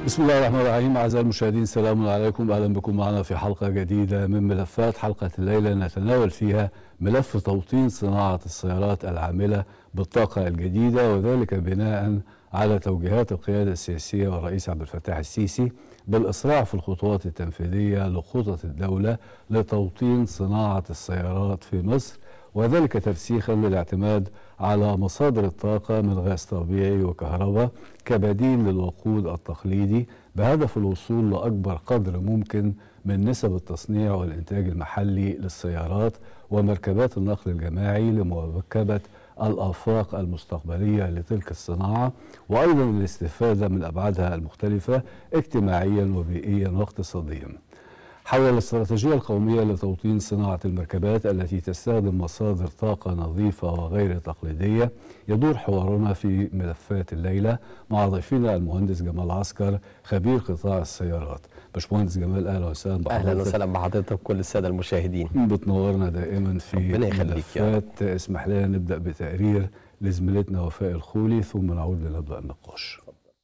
بسم الله الرحمن الرحيم أعزائي المشاهدين سلام عليكم أهلا بكم معنا في حلقة جديدة من ملفات حلقة الليلة نتناول فيها ملف توطين صناعة السيارات العاملة بالطاقة الجديدة وذلك بناء على توجيهات القيادة السياسية والرئيس عبد الفتاح السيسي بالإسراع في الخطوات التنفيذية لخطط الدولة لتوطين صناعة السيارات في مصر وذلك ترسيخا للاعتماد على مصادر الطاقة من غاز طبيعي وكهرباء كبديل للوقود التقليدي بهدف الوصول لأكبر قدر ممكن من نسب التصنيع والإنتاج المحلي للسيارات ومركبات النقل الجماعي لمواكبة الآفاق المستقبلية لتلك الصناعة وأيضا الاستفادة من أبعادها المختلفة اجتماعيا وبيئيا واقتصاديا حول الاستراتيجية القومية لتوطين صناعة المركبات التي تستخدم مصادر طاقة نظيفة وغير تقليدية يدور حوارنا في ملفات الليلة مع ضيفنا المهندس جمال عسكر خبير قطاع السيارات باشمهندس جمال أهلا وسهلا بحضرتك اهلا وسهلا بحضرتك وكل الساده المشاهدين بتنورنا دائما في ربنا يخليك يا رب. ملفات اسمح لنا نبدأ بتقرير لزميلتنا وفاء الخولي ثم نعود لنبدأ النقاش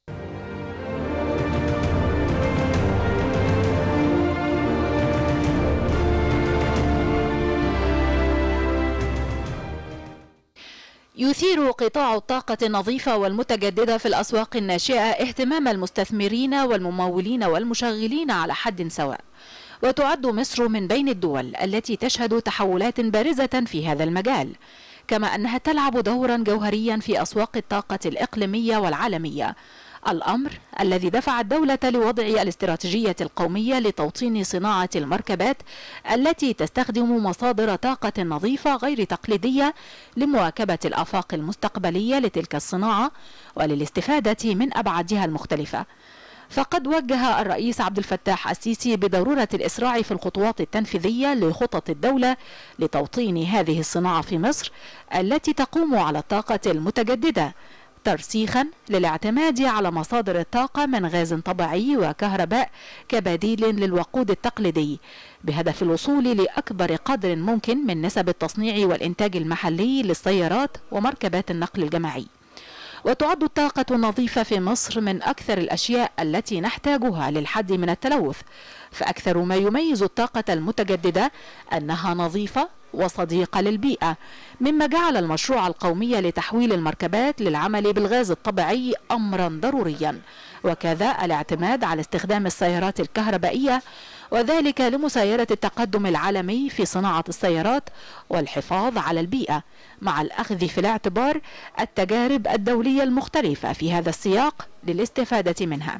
يثير قطاع الطاقة النظيفة والمتجددة في الأسواق الناشئة اهتمام المستثمرين والممولين والمشغلين على حد سواء وتعد مصر من بين الدول التي تشهد تحولات بارزة في هذا المجال كما أنها تلعب دورا جوهريا في أسواق الطاقة الإقليمية والعالمية الأمر الذي دفع الدولة لوضع الاستراتيجية القومية لتوطين صناعة المركبات التي تستخدم مصادر طاقة نظيفة غير تقليدية لمواكبة الآفاق المستقبلية لتلك الصناعة وللاستفادة من أبعادها المختلفة فقد وجه الرئيس عبد الفتاح السيسي بضرورة الإسراع في الخطوات التنفيذية لخطط الدولة لتوطين هذه الصناعة في مصر التي تقوم على الطاقة المتجددة ترسيخا للاعتماد على مصادر الطاقة من غاز طبيعي وكهرباء كبديل للوقود التقليدي بهدف الوصول لأكبر قدر ممكن من نسب التصنيع والإنتاج المحلي للسيارات ومركبات النقل الجماعي وتعد الطاقة النظيفة في مصر من أكثر الأشياء التي نحتاجها للحد من التلوث فأكثر ما يميز الطاقة المتجددة أنها نظيفة وصديقة للبيئة مما جعل المشروع القومي لتحويل المركبات للعمل بالغاز الطبيعي أمرا ضروريا وكذا الاعتماد على استخدام السيارات الكهربائية وذلك لمسايرة التقدم العالمي في صناعة السيارات والحفاظ على البيئة مع الأخذ في الاعتبار التجارب الدولية المختلفة في هذا السياق للاستفادة منها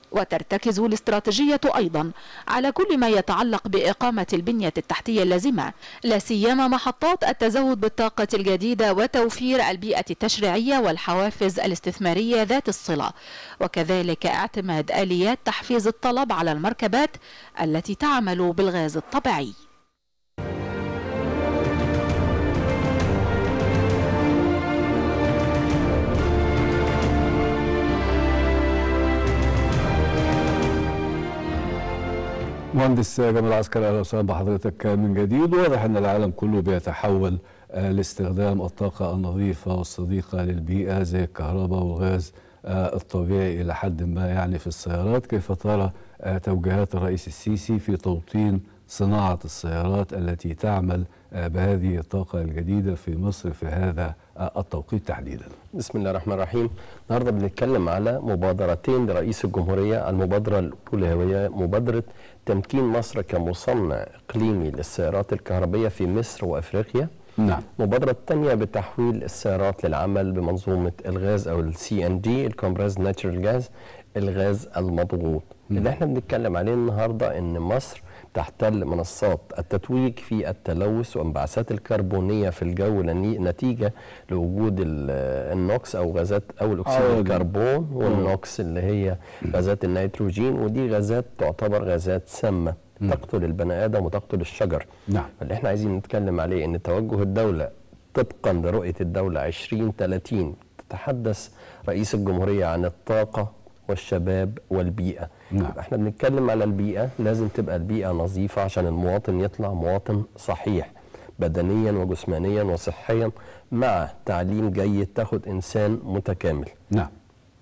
وترتكز الاستراتيجية أيضا على كل ما يتعلق بإقامة البنية التحتية اللازمة لا سيما محطات التزود بالطاقة الجديدة وتوفير البيئة التشريعية والحوافز الاستثمارية ذات الصلة وكذلك اعتماد آليات تحفيز الطلب على المركبات التي تعمل بالغاز الطبيعي مهندس جمال عسكر اهلا وسهلا بحضرتك من جديد واضح ان العالم كله بيتحول آه، لاستخدام الطاقه النظيفه والصديقه للبيئه زي الكهرباء والغاز آه، الطبيعي الى حد ما يعني في السيارات كيف ترى آه، توجيهات الرئيس السيسي في توطين صناعه السيارات التي تعمل آه، بهذه الطاقه الجديده في مصر في هذا آه، التوقيت تحديدا بسم الله الرحمن الرحيم النهارده بنتكلم على مبادرتين لرئيس الجمهوريه المبادره الاولى هي مبادره تمكين مصر كمصنع اقليمي للسيارات الكهربائيه في مصر وافريقيا نعم المبادرة الثانية بتحويل السيارات للعمل بمنظومة الغاز أو السي ان دي الكومبريز ناتشرال جاز الغاز المضغوط اللي احنا بنتكلم عليه النهاردة إن مصر تحتل منصات التتويج في التلوث وانبعاثات الكربونية في الجو لني- نتيجة لوجود ال- النوكس أو غازات أو الأكسيد آه، الكربون والنوكس اللي هي غازات النيتروجين ودي غازات تعتبر غازات سامة تقتل البني آدم وتقتل الشجر نعم اللي احنا عايزين نتكلم عليه ان توجه الدولة طبقا لرؤية الدولة 2030 تتحدث رئيس الجمهورية عن الطاقة والشباب والبيئة نعم. يبقى احنا بنتكلم على البيئة لازم تبقى البيئة نظيفة عشان المواطن يطلع مواطن صحيح بدنيا وجسمانيا وصحيا مع تعليم جيد تاخد انسان متكامل نعم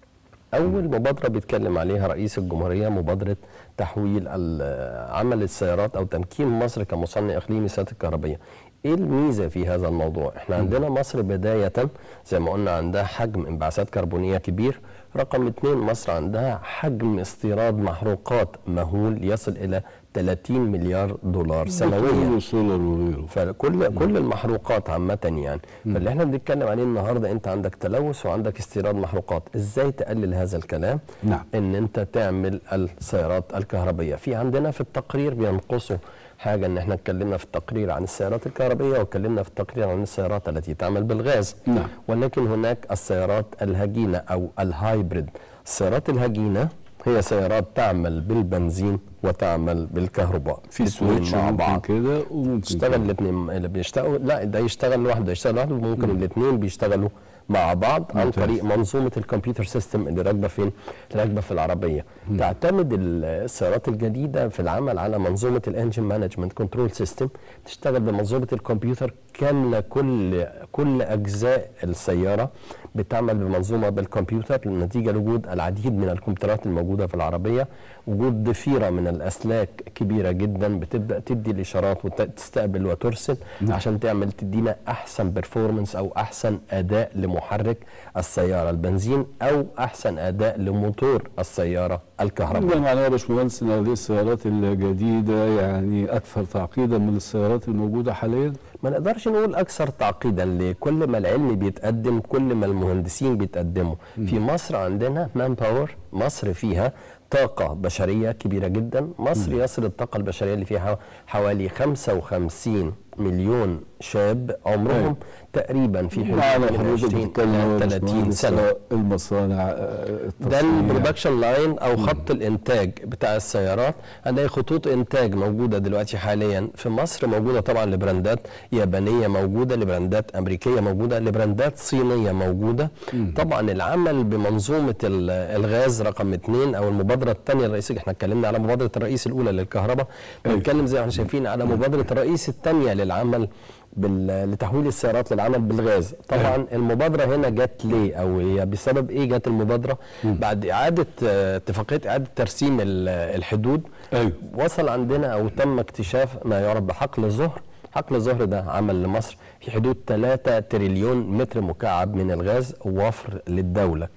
اول مبادره بيتكلم عليها رئيس الجمهوريه مبادره تحويل ال- عمل السيارات او تمكين مصر كمصنع اقليمي للسيارات الكهربائيه ايه الميزه في هذا الموضوع احنا عندنا مصر بدايه زي ما قلنا عندها حجم انبعاثات كربونيه كبير رقم اتنين مصر عندها حجم استيراد محروقات مهول يصل الى 30 مليار دولار سنويا بترول وسولر وغيره فكل كل المحروقات عامة يعني فاللي احنا بنتكلم عليه النهارده انت عندك تلوث وعندك استيراد محروقات، ازاي تقلل هذا الكلام؟ نعم. ان انت تعمل السيارات الكهربائية، في عندنا في التقرير بينقصوا حاجة ان احنا اتكلمنا في التقرير عن السيارات الكهربائية واتكلمنا في التقرير عن السيارات التي تعمل بالغاز. نعم. ولكن هناك السيارات الهجينة او الهايبريد، السيارات الهجينة هي سيارات تعمل بالبنزين وتعمل بالكهرباء في الاتنين سويتش مع ممكن بعض كده وممكن تشتغل كده. الاثنين اللي بيشتغلوا لا ده يشتغل لوحده ده يشتغل لوحده ممكن الاثنين بيشتغلوا مع بعض عن ممتاز. طريق منظومه الكمبيوتر سيستم اللي راكبه فين؟ اللي راكبه في العربيه. تعتمد ال- السيارات الجديده في العمل على منظومه الانجن مانجمنت كنترول سيستم تشتغل بمنظومه الكمبيوتر كامله كل كل اجزاء السياره بتعمل بمنظومه بالكمبيوتر نتيجه لوجود العديد من الكمبيوترات الموجوده في العربيه وجود ضفيره من الاسلاك كبيره جدا بتبدا تدي الاشارات وتستقبل وترسل نعم. عشان تعمل تدينا احسن بيرفورمانس او احسن اداء لمحرك السياره البنزين او احسن اداء لموتور السياره الكهربائيه ده معناه يا باشمهندس ان هذه السيارات الجديده يعني اكثر تعقيدا من السيارات الموجوده حاليا ما نقدرش نقول اكثر تعقيدا ليه كل ما العلم بيتقدم كل ما المهندسين بيتقدموا في مصر عندنا مان باور مصر فيها طاقة بشرية كبيرة جدا مصر يصل الطاقة البشرية اللي فيها حوالي 55 مليون شاب عمرهم أيوة. تقريبا في حدود معنا من حضرتك 20 بتتكلم إلى يا 30 باشمهندس سنة على المصانع آه، ده التصنيع. البرودكشن لاين او خط الانتاج بتاع السيارات هنلاقي خطوط انتاج موجوده دلوقتي حاليا في مصر موجوده طبعا لبراندات يابانيه موجوده لبراندات امريكيه موجوده لبراندات صينيه موجوده طبعا العمل بمنظومه ال- الغاز رقم اثنين او المبادره الثانيه الرئيسيه احنا اتكلمنا على مبادره الرئيس الاولى للكهرباء أيوة. بنتكلم زي ما احنا شايفين على مبادره الرئيس الثانيه للعمل بال- لتحويل السيارات للعمل بالغاز طبعا المبادره هنا جت ليه او هي بسبب ايه جت المبادره بعد اعاده آه، اتفاقيه اعاده ترسيم ال- الحدود ايوه وصل عندنا او تم اكتشاف ما يعرف بحقل زهر حقل زهر ده عمل لمصر في حدود 3 تريليون متر مكعب من الغاز وفر للدوله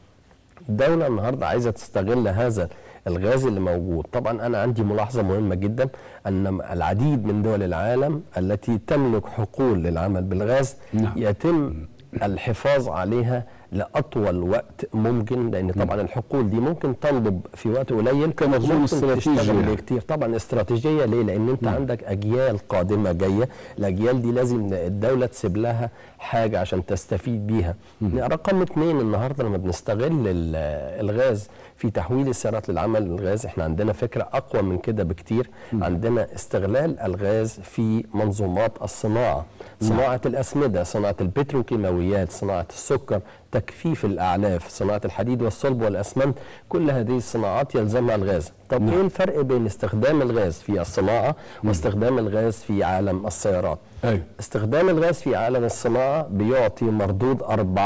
الدولة النهاردة عايزة تستغل هذا الغاز اللي موجود طبعا أنا عندي ملاحظة مهمة جدا أن العديد من دول العالم التي تملك حقول للعمل بالغاز نعم. يتم الحفاظ عليها لأطول وقت ممكن لأن طبعا الحقول دي ممكن تنضب في وقت قليل كمخزون ممكن استراتيجي تشتغل يعني. بكتير طبعا استراتيجية ليه لأن أنت عندك أجيال قادمة جاية الأجيال دي لازم الدولة تسيب لها حاجة عشان تستفيد بيها رقم اتنين النهاردة لما بنستغل ال- الغاز في تحويل السيارات للعمل الغاز احنا عندنا فكرة أقوى من كده بكتير عندنا استغلال الغاز في منظومات الصناعة صناعة الأسمدة صناعة البتروكيماويات صناعة السكر تكفيف الأعلاف صناعة الحديد والصلب والأسمنت كل هذه الصناعات يلزمها الغاز طب نعم. ايه الفرق بين استخدام الغاز في الصناعة واستخدام الغاز في عالم السيارات ايوه استخدام الغاز في عالم الصناعة بيعطي مردود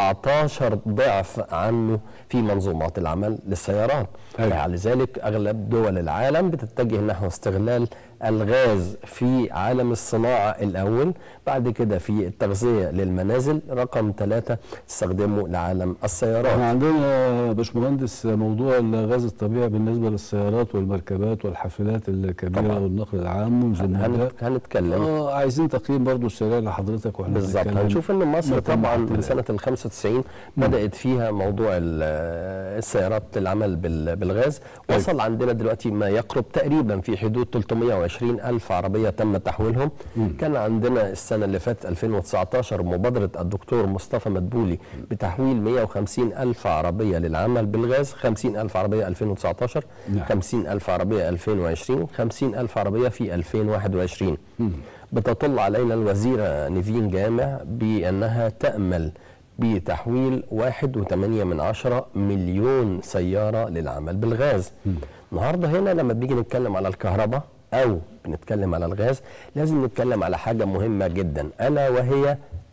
14 ضعف عنه في منظومات العمل للسيارات أيوة. لذلك أغلب دول العالم بتتجه نحو استغلال الغاز في عالم الصناعة الأول بعد كده في التغذية للمنازل رقم ثلاثة استخدمه لعالم السيارات احنا عندنا يا باشمهندس موضوع الغاز الطبيعي بالنسبه للسيارات والمركبات والحافلات الكبيره طبعا. والنقل العام منذ مده هنت- هنتكلم اه عايزين تقييم برضو السريع لحضرتك واحنا بالظبط بنتكلم. هنشوف ان مصر متى طبعا المعطلات. من سنه ال 95 بدات فيها موضوع ال- السيارات للعمل بال- بالغاز أيوة. وصل عندنا دلوقتي ما يقرب تقريبا في حدود 320 الف عربيه تم تحويلهم كان عندنا السنه اللي فاتت 2019 مبادره الدكتور مصطفى مدبولي بتحويل 150 الف عربيه للعمل بالغاز 50 الف عربيه 2019 نعم. 50 الف عربيه 2020 50 الف عربيه في 2021 بتطل علينا الوزيرة نيفين جامع بأنها تأمل بتحويل واحد وثمانية من عشرة مليون سيارة للعمل بالغاز النهاردة هنا لما بنيجي نتكلم على الكهرباء أو بنتكلم على الغاز لازم نتكلم على حاجة مهمة جدا ألا وهي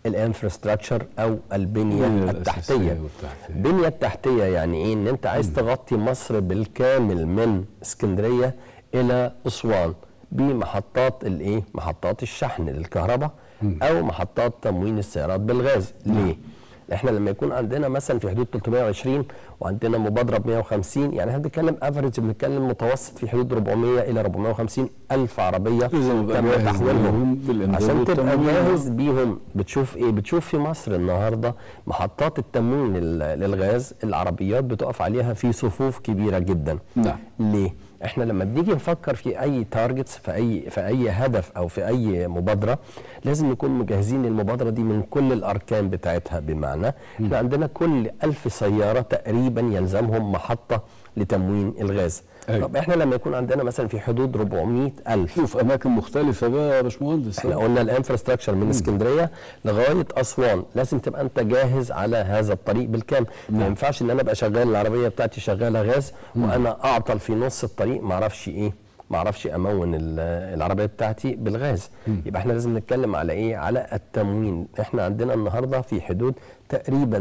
الانفراستراكشر او البنيه البنية التحتيه الأساسية والتحتية. البنيه التحتيه يعني ايه ان انت عايز تغطي مصر بالكامل من اسكندريه الى اسوان بمحطات الايه محطات الشحن للكهرباء او محطات تموين السيارات بالغاز ليه احنا لما يكون عندنا مثلا في حدود 320 وعندنا مبادره ب 150 يعني احنا بنتكلم افريج بنتكلم متوسط في حدود 400 الى 450 الف عربيه لازم يبقى تم جاهز تحويلهم لهم بالإمداد عشان تبقى والتموين. جاهز بيهم بتشوف ايه بتشوف في مصر النهارده محطات التموين لل- للغاز العربيات بتقف عليها في صفوف كبيره جدا نعم. ليه احنا لما بنيجي نفكر في اي تارجتس في اي في اي هدف او في اي مبادره لازم نكون مجهزين المبادره دي من كل الاركان بتاعتها بمعنى احنا عندنا كل ألف سياره تقريبا يلزمهم محطه لتموين الغاز أيوة. طب احنا لما يكون عندنا مثلا في حدود 400 ألف شوف اماكن مختلفه بقى يا باشمهندس احنا قلنا الانفراستراكشر من اسكندريه لغايه اسوان لازم تبقى انت جاهز على هذا الطريق بالكامل ما ينفعش ان انا ابقى شغال العربيه بتاعتي شغاله غاز وانا اعطل في نص الطريق ما اعرفش ايه ما اعرفش امون ال- العربيه بتاعتي بالغاز يبقى احنا لازم نتكلم على ايه على التموين احنا عندنا النهارده في حدود تقريبا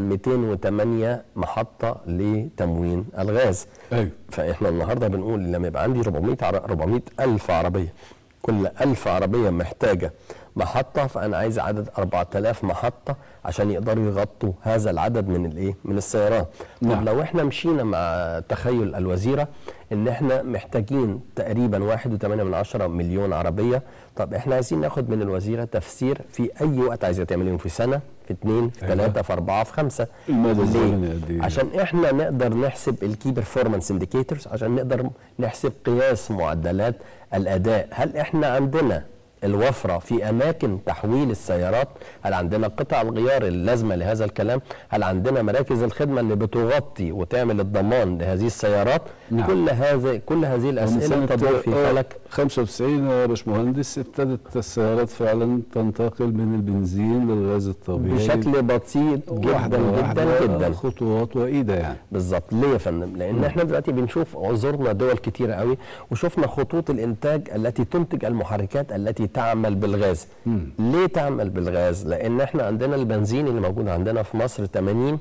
208 محطه لتموين الغاز ايوه فاحنا النهارده بنقول لما يبقى عندي 400 عر- 400 الف عربيه كل ألف عربيه محتاجه محطه فانا عايز عدد 4000 محطه عشان يقدروا يغطوا هذا العدد من الايه من السيارات نعم. طب لو احنا مشينا مع تخيل الوزيره ان احنا محتاجين تقريبا 1.8 من عشرة مليون عربيه طب احنا عايزين ناخد من الوزيره تفسير في اي وقت عايزه تعملهم في سنه في اثنين في أيوة. ثلاثه في اربعه في خمسه المدى ليه؟ الزمني قد ايه عشان احنا نقدر نحسب الكي بيرفورمانس انديكيتورز عشان نقدر نحسب قياس معدلات الاداء هل احنا عندنا الوفره في اماكن تحويل السيارات هل عندنا قطع الغيار اللازمه لهذا الكلام هل عندنا مراكز الخدمه اللي بتغطي وتعمل الضمان لهذه السيارات نعم. كل هذا كل هذه من الاسئله سنة تدور في آه، فلك 95 يا باشمهندس ابتدت السيارات فعلا تنتقل من البنزين للغاز الطبيعي بشكل بسيط جدا واحدة جدا واحدة جدا خطوات وإيدة يعني بالظبط ليه يا فندم لان احنا دلوقتي بنشوف زرنا دول كتيره قوي وشفنا خطوط الانتاج التي تنتج المحركات التي تعمل بالغاز ليه تعمل بالغاز لان احنا عندنا البنزين اللي موجود عندنا في مصر 80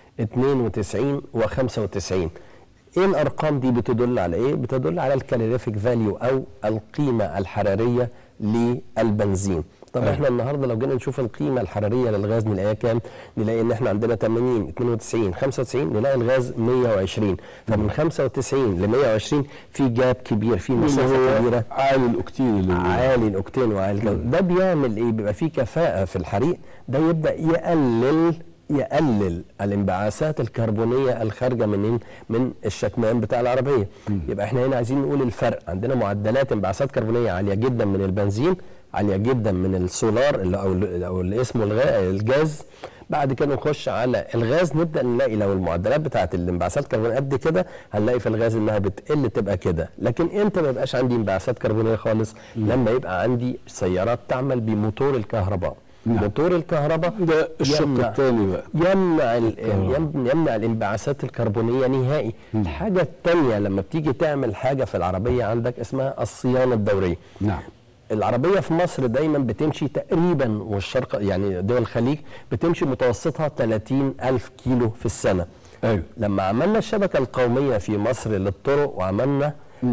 92 و95 ايه الارقام دي بتدل على ايه بتدل على الكالوريفيك فاليو او القيمه الحراريه للبنزين طب أيوة. احنا النهارده لو جينا نشوف القيمه الحراريه للغاز نلاقيها كام؟ نلاقي ان احنا عندنا 80 92 95 نلاقي الغاز 120 فمن 95 ل 120 في جاب كبير في اللي مسافه هو كبيره عالي الأكتين اللي عالي الاوكتين وعالي الجو ده بيعمل ايه بيبقى فيه كفاءه في الحريق ده يبدا يقلل يقلل الانبعاثات الكربونيه الخارجه من من الشكمان بتاع العربيه يبقى احنا هنا عايزين نقول الفرق عندنا معدلات انبعاثات كربونيه عاليه جدا من البنزين عاليه جدا من السولار اللي او اللي او اللي اسمه الغاء الجاز بعد كده نخش على الغاز نبدا نلاقي لو المعدلات بتاعه الانبعاثات الكربونيه قد كده هنلاقي في الغاز انها بتقل تبقى كده لكن امتى ما يبقاش عندي انبعاثات كربونيه خالص لما يبقى عندي سيارات تعمل بموتور الكهرباء نعم. موتور الكهرباء ده الشق يمنع- الثاني بقى يمنع ال- الكهرباء. يم- يمنع الانبعاثات الكربونيه نهائي الحاجه الثانيه لما بتيجي تعمل حاجه في العربيه عندك اسمها الصيانه الدوريه نعم العربية في مصر دايما بتمشي تقريبا والشرق يعني دول الخليج بتمشي متوسطها 30 ألف كيلو في السنة أيوه لما عملنا الشبكة القومية في مصر للطرق وعملنا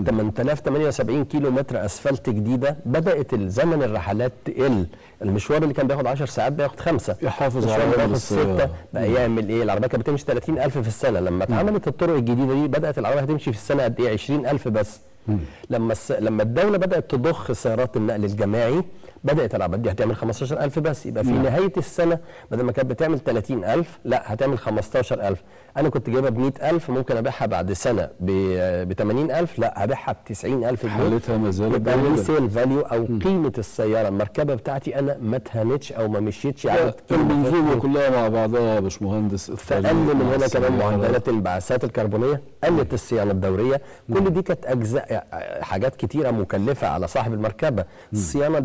8078 كيلو متر اسفلت جديده بدات زمن الرحلات تقل المشوار اللي كان بياخد 10 ساعات بياخد خمسه يحافظ المشوار على اللي عمر بياخد السيارة. سته بقى يعمل ايه العربيه كانت بتمشي 30000 في السنه لما اتعملت الطرق الجديده دي بدات العربيه هتمشي في السنه قد ايه 20000 بس لما الس... لما الدوله بدات تضخ سيارات النقل الجماعي بدات العربيات دي هتعمل 15000 بس يبقى في نعم. نهايه السنه بدل ما كانت بتعمل 30000 لا هتعمل 15000 انا كنت جايبها ب 100000 ممكن ابيعها بعد سنه ب 80000 لا هبيعها ب 90000 جنيه حالتها ما زالت يبقى جيدة. الريسيل فاليو او قيمه السياره المركبه بتاعتي انا ما اتهنتش او ما مشيتش عدد المنظومة كلها مع بعضها يا باشمهندس فقل من هنا كمان معدلات الانبعاثات الكربونيه قلت الصيانه الدوريه كل دي كانت اجزاء حاجات كتيره مكلفه على صاحب المركبه الصيانه الدوريه لما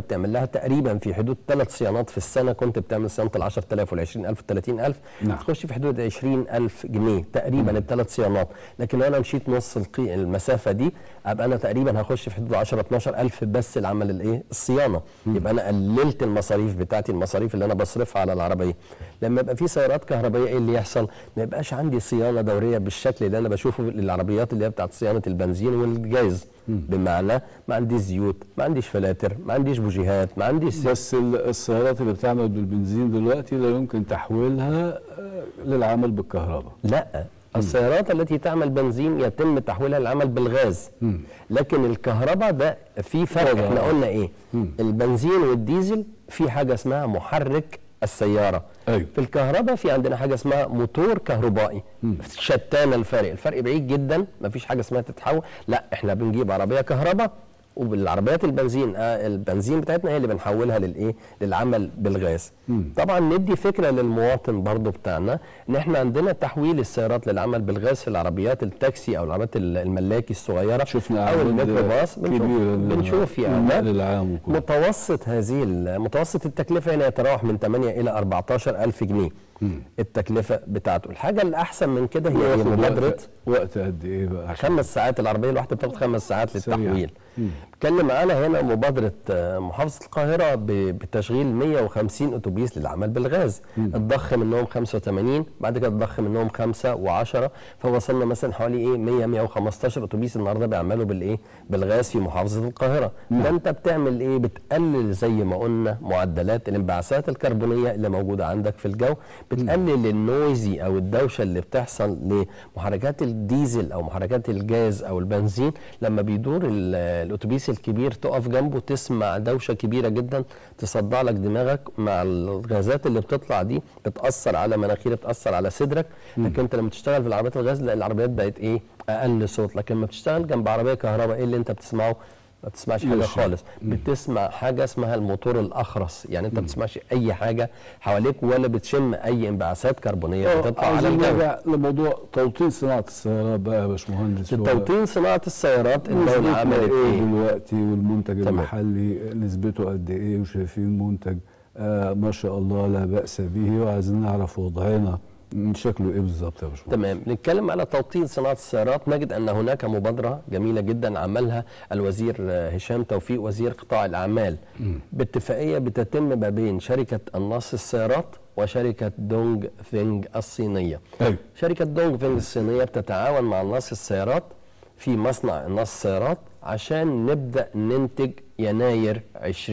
بتعمل لها تقريبا في حدود ثلاث صيانات في السنه كنت بتعمل صيانه ال 10000 وال 20000 وال 30000 نعم. تخش في حدود 20000 جنيه تقريبا الثلاث صيانات لكن لو انا مشيت نص القي... المسافه دي ابقى انا تقريبا هخش في حدود 10 12000 بس العمل الايه الصيانه يبقى انا قللت المصاريف بتاعتي المصاريف اللي انا بصرفها على العربيه لما يبقى في سيارات كهربائيه ايه اللي يحصل ما يبقاش عندي صيانه دوريه بالشكل اللي انا بشوفه للعربيات اللي هي بتاعت صيانه البنزين والجاز بمعنى ما عنديش زيوت ما عنديش فلاتر ما عنديش بوجيهات ما عنديش بس ال- السيارات اللي بتعمل بالبنزين دلوقتي لا يمكن تحويلها آه، للعمل بالكهرباء لا السيارات التي تعمل بنزين يتم تحويلها للعمل بالغاز لكن الكهرباء ده في فرق طبعا. احنا قلنا ايه البنزين والديزل في حاجه اسمها محرك السياره أيوة. في الكهرباء في عندنا حاجه اسمها موتور كهربائي شتان الفرق الفرق بعيد جدا مفيش حاجه اسمها تتحول لا احنا بنجيب عربيه كهرباء وبالعربيات البنزين آه البنزين بتاعتنا هي اللي بنحولها للايه للعمل بالغاز طبعا ندي فكره للمواطن برضو بتاعنا ان احنا عندنا تحويل السيارات للعمل بالغاز في العربيات التاكسي او العربيات ال- الملاكي الصغيره شفنا او أعداد الميكروباص بنشوف, كبيرة بنشوف للنقل يعني العام وكله. متوسط هذه ال- متوسط التكلفه هنا يتراوح من 8 الى 14 الف جنيه التكلفه بتاعته الحاجه الاحسن من كده هي وياخد مبادره وقت, وقت قد ايه بقى عشان خمس ساعات العربيه الواحده بتاخد خمس ساعات سريع. للتحويل اتكلم معانا هنا مبادره آه، محافظه القاهره ب- بتشغيل 150 اتوبيس للعمل بالغاز اتضخ منهم 85 بعد كده اتضخ منهم 5 و10 فوصلنا مثلا حوالي ايه 100 115 اتوبيس النهارده بيعملوا بالايه بالغاز في محافظه القاهره ده انت بتعمل ايه بتقلل زي ما قلنا معدلات الانبعاثات الكربونيه اللي موجوده عندك في الجو بتقلل النويزي او الدوشه اللي بتحصل لمحركات الديزل او محركات الجاز او البنزين لما بيدور ال- الاتوبيس الكبير تقف جنبه تسمع دوشه كبيره جدا تصدع لك دماغك مع الغازات اللي بتطلع دي بتاثر على مناخيرك بتاثر على صدرك لكن انت لما تشتغل في العربيات الغاز لا العربيات بقت ايه اقل صوت لكن لما بتشتغل جنب عربيه كهرباء ايه اللي انت بتسمعه ما بتسمعش حاجه ماشي. خالص بتسمع حاجه اسمها الموتور الاخرس يعني انت ما بتسمعش اي حاجه حواليك ولا بتشم اي انبعاثات كربونيه آه، بتطلع على عايزين الجو نرجع لموضوع توطين صناعه السيارات بقى يا باشمهندس هو توطين صناعه السيارات الدوله نسبتنا عملت ايه ايه دلوقتي والمنتج تمام. المحلي نسبته قد ايه وشايفين منتج آه ما شاء الله لا باس به وعايزين نعرف وضعنا من شكله ايه بالظبط يا باشمهندس تمام نتكلم على توطين صناعه السيارات نجد ان هناك مبادره جميله جدا عملها الوزير آه، هشام توفيق وزير قطاع الاعمال باتفاقيه بتتم ما بين شركه النص السيارات وشركه دونج فينج الصينيه أيوة. شركه دونج فينج الصينيه بتتعاون مع النص السيارات في مصنع النص السيارات عشان نبدا ننتج يناير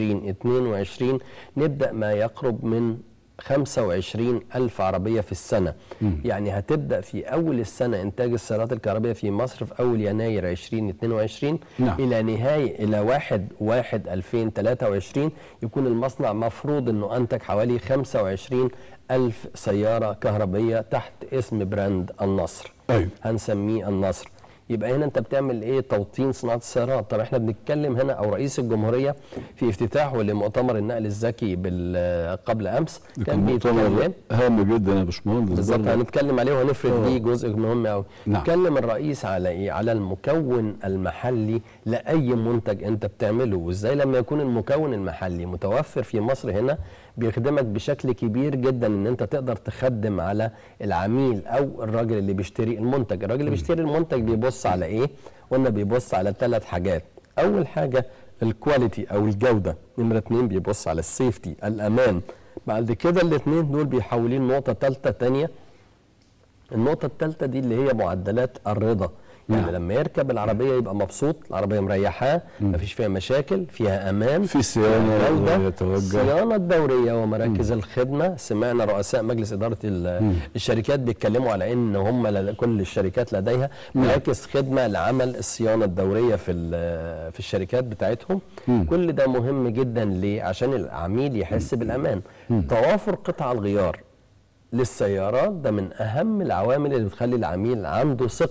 2022 نبدا ما يقرب من 25 ألف عربية في السنة يعني هتبدأ في أول السنة إنتاج السيارات الكهربائية في مصر في أول يناير 2022 نعم. إلى نهاية إلى 1 1 2023 يكون المصنع مفروض أنه أنتج حوالي 25 ألف سيارة كهربية تحت اسم براند النصر أيوة. هنسميه النصر يبقى هنا انت بتعمل ايه توطين صناعه السيارات طب احنا بنتكلم هنا او رئيس الجمهوريه في افتتاحه لمؤتمر النقل الذكي بال- قبل امس ده كان مؤتمر بيتكلم هام جدا يا باشمهندس بالظبط برضه. هنتكلم عليه وهنفرد آه. ليه جزء مهم قوي نعم. اتكلم الرئيس على ايه على المكون المحلي لاي منتج انت بتعمله وازاي لما يكون المكون المحلي متوفر في مصر هنا بيخدمك بشكل كبير جدا ان انت تقدر تخدم على العميل او الراجل اللي بيشتري المنتج الراجل اللي بيشتري المنتج بيبص على ايه قلنا بيبص على ثلاث حاجات اول حاجه الكواليتي او الجوده نمره اتنين بيبص على السيفتي الامان بعد كده الاثنين دول بيحولين نقطه ثالثه تانية النقطة الثالثة دي اللي هي معدلات الرضا يعني نعم. لما يركب العربية يبقى مبسوط العربية مريحاه مفيش فيها مشاكل فيها أمان في صيانة فيها جودة، يتوجه. الصيانة الدورية ومراكز الخدمة سمعنا رؤساء مجلس إدارة ال- الشركات بيتكلموا على إن هم ل- كل الشركات لديها مراكز خدمة لعمل الصيانة الدورية في ال- في الشركات بتاعتهم كل ده مهم جدا ليه عشان العميل يحس بالأمان توافر قطع الغيار للسيارات ده من اهم العوامل اللي بتخلي العميل عنده ثقه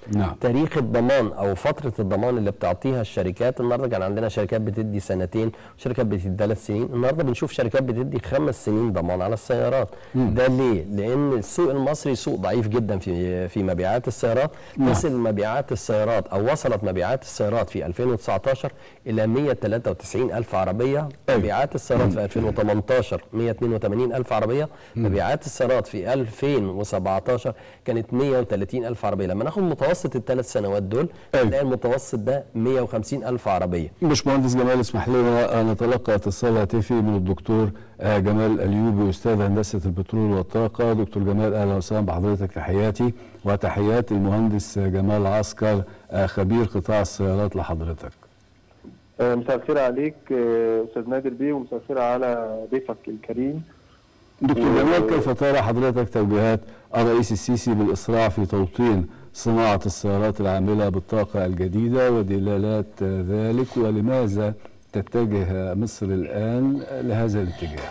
نعم. تاريخ الضمان او فتره الضمان اللي بتعطيها الشركات النهارده كان عندنا شركات بتدي سنتين وشركات بتدي ثلاث سنين النهارده بنشوف شركات بتدي خمس سنين ضمان على السيارات ده ليه لان السوق المصري سوق ضعيف جدا في في مبيعات السيارات نعم. تصل مبيعات السيارات او وصلت مبيعات السيارات في 2019 الى 193 الف عربيه أيوة. مبيعات السيارات في 2018 182 الف عربيه مبيعات السيارات في 2017 كانت 130 الف عربيه لما ناخد متوسط الثلاث سنوات دول أيوة. نلاقي المتوسط ده 150 الف عربيه باشمهندس جمال اسمح لنا ان نتلقى اتصال هاتفي من الدكتور آه، جمال اليوبي استاذ هندسه البترول والطاقه دكتور جمال اهلا وسهلا بحضرتك تحياتي وتحيات المهندس جمال عسكر آه، خبير قطاع السيارات لحضرتك آه، مساء الخير عليك آه، استاذ نادر بيه ومساء الخير على ضيفك الكريم دكتور و- جمال كيف ترى حضرتك توجيهات الرئيس السيسي بالإسراع في توطين صناعة السيارات العاملة بالطاقة الجديدة ودلالات ذلك ولماذا تتجه مصر الآن لهذا الاتجاه؟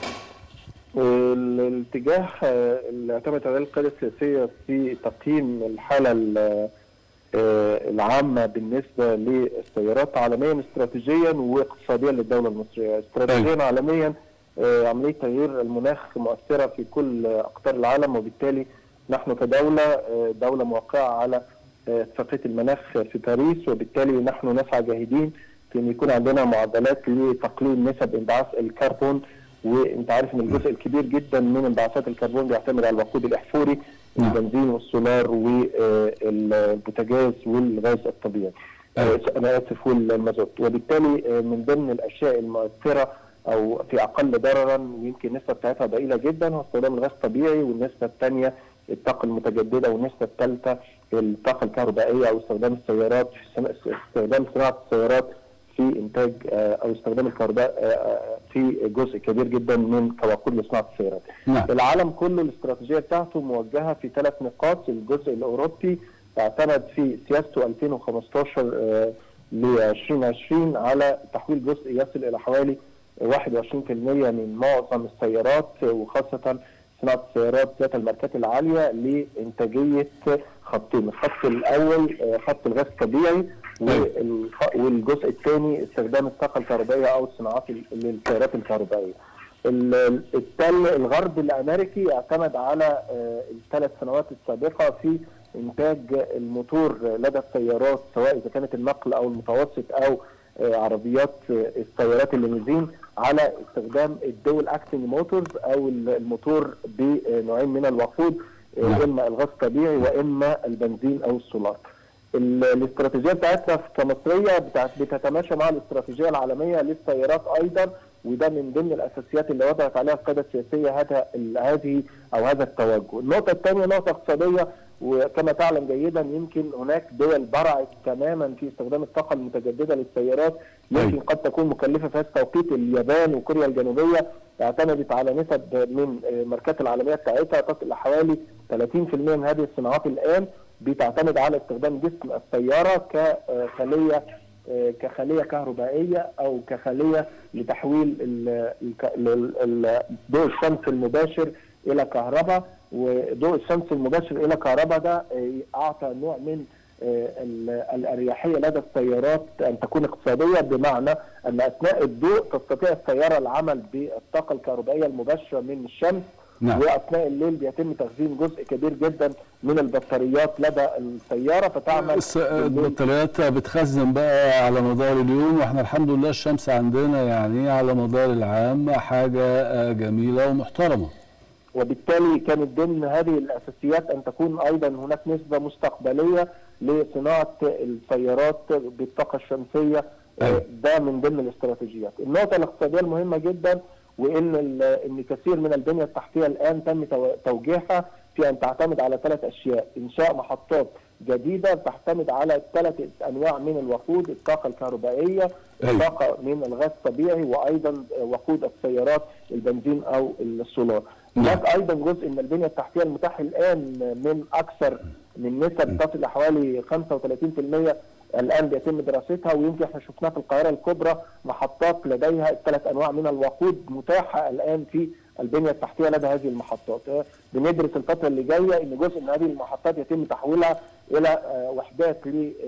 ال- الاتجاه آه، اللي اعتمدت عليه القياده السياسيه في تقييم الحاله ال- آه، العامه بالنسبه للسيارات عالميا استراتيجيا واقتصاديا للدوله المصريه، استراتيجيا عالميا آه، عمليه تغيير المناخ مؤثره في كل اقطار العالم وبالتالي نحن كدوله آه، دوله موقعه على آه، اتفاقيه المناخ في باريس وبالتالي نحن نسعى جاهدين في ان يكون عندنا معدلات لتقليل نسب انبعاث الكربون وانت عارف ان الجزء الكبير جدا من انبعاثات الكربون بيعتمد على الوقود الاحفوري نعم. البنزين والسولار والبوتاجاز والغاز الطبيعي أيوة. آه، انا اسف والمازوت وبالتالي آه، من ضمن الاشياء المؤثره او في اقل ضررا ويمكن النسبه بتاعتها ضئيله جدا هو استخدام الغاز الطبيعي والنسبه الثانيه الطاقه المتجدده والنسبه الثالثه الطاقه الكهربائيه او استخدام السيارات في صنا- استخدام صناعه السيارات في انتاج آه، او استخدام الكهرباء آه، آه، في جزء كبير جدا من كوقود لصناعه السيارات. نعم. العالم كله الاستراتيجيه بتاعته موجهه في ثلاث نقاط الجزء الاوروبي اعتمد في سياسته 2015 آه، ل 2020 على تحويل جزء يصل الى حوالي 21% من معظم السيارات آه، وخاصه صناعه السيارات ذات الماركات العاليه لانتاجيه خطين، الخط الاول آه، خط الغاز الطبيعي والخ- والجزء الثاني استخدام الطاقه الكهربائيه او الصناعات ال- للسيارات الكهربائيه. ال- التل الغرب الامريكي اعتمد على آه، الثلاث سنوات السابقه في انتاج الموتور لدى السيارات سواء اذا كانت النقل او المتوسط او آه، عربيات آه، السيارات الليموزين على استخدام الدول اكتنج موتورز او ال- الموتور بنوعين من الوقود آه، نعم. اما الغاز الطبيعي واما البنزين او السولار. ال- الاستراتيجيه بتاعتنا كمصريه بتاعت بتتماشى مع الاستراتيجيه العالميه للسيارات ايضا وده من ضمن الاساسيات اللي وضعت عليها القياده السياسيه هذا ال- هذه او هذا التوجه. النقطه الثانيه نقطه اقتصاديه وكما تعلم جيدا يمكن هناك دول برعت تماما في استخدام الطاقه المتجدده للسيارات يمكن أيوة. قد تكون مكلفه في هذا التوقيت اليابان وكوريا الجنوبيه اعتمدت على نسب من الماركات العالميه بتاعتها تصل لحوالي 30% من هذه الصناعات الان بتعتمد على استخدام جسم السياره كخليه كخليه كهربائيه او كخليه لتحويل ال- الك- ال- ال- ضوء الشمس المباشر الى كهرباء وضوء الشمس المباشر الى كهرباء ده آه، اعطى نوع من آه، ال- الاريحيه لدى السيارات ان تكون اقتصاديه بمعنى ان اثناء الضوء تستطيع السياره العمل بالطاقه الكهربائيه المباشره من الشمس نعم. واثناء الليل بيتم تخزين جزء كبير جدا من البطاريات لدى السياره فتعمل الس- بالليل. البطاريات بتخزن بقى على مدار اليوم واحنا الحمد لله الشمس عندنا يعني على مدار العام حاجة آه، جميلة ومحترمة وبالتالي كانت ضمن هذه الاساسيات ان تكون ايضا هناك نسبه مستقبليه لصناعه السيارات بالطاقه الشمسيه أيوة. ده من ضمن الاستراتيجيات. النقطه الاقتصاديه المهمه جدا وان ال- ان كثير من البنيه التحتيه الان تم تو- توجيهها في ان تعتمد على ثلاث اشياء، انشاء محطات جديده تعتمد على ثلاث انواع من الوقود، الطاقه الكهربائيه، أيوة. الطاقه من الغاز الطبيعي وايضا وقود السيارات البنزين او السولار. نعم. هناك ايضا جزء من البنيه التحتيه المتاح الان من اكثر من نسب تصل لحوالي 35% الان بيتم دراستها ويمكن احنا شفناها في القاهره الكبرى محطات لديها الثلاث انواع من الوقود متاحه الان في البنيه التحتيه لدى هذه المحطات آه، بندرس الفتره اللي جايه ان جزء من هذه المحطات يتم تحويلها الى آه، وحدات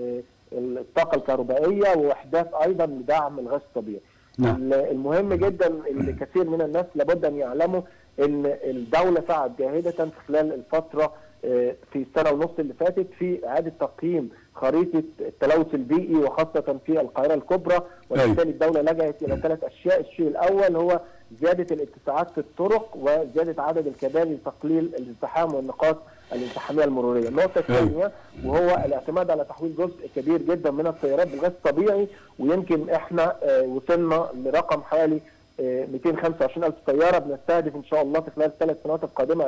للطاقه الكهربائيه ووحدات ايضا لدعم الغاز الطبيعي. نعم. ال- المهم جدا اللي كثير من الناس لابد ان يعلموا ان الدوله سعت جاهده في خلال الفتره آه، في السنه ونص اللي فاتت في اعاده تقييم خريطه التلوث البيئي وخاصه في القاهره الكبرى وبالتالي الدوله لجأت الى ثلاث اشياء، الشيء الاول هو زياده الاتساعات في الطرق وزياده عدد الكباري لتقليل الازدحام والنقاط الازدحاميه المروريه. النقطه الثانيه وهو الاعتماد على تحويل جزء كبير جدا من السيارات بالغاز الطبيعي ويمكن احنا آه، وصلنا لرقم حوالي آه، 225 الف سياره بنستهدف ان شاء الله في خلال الثلاث سنوات القادمه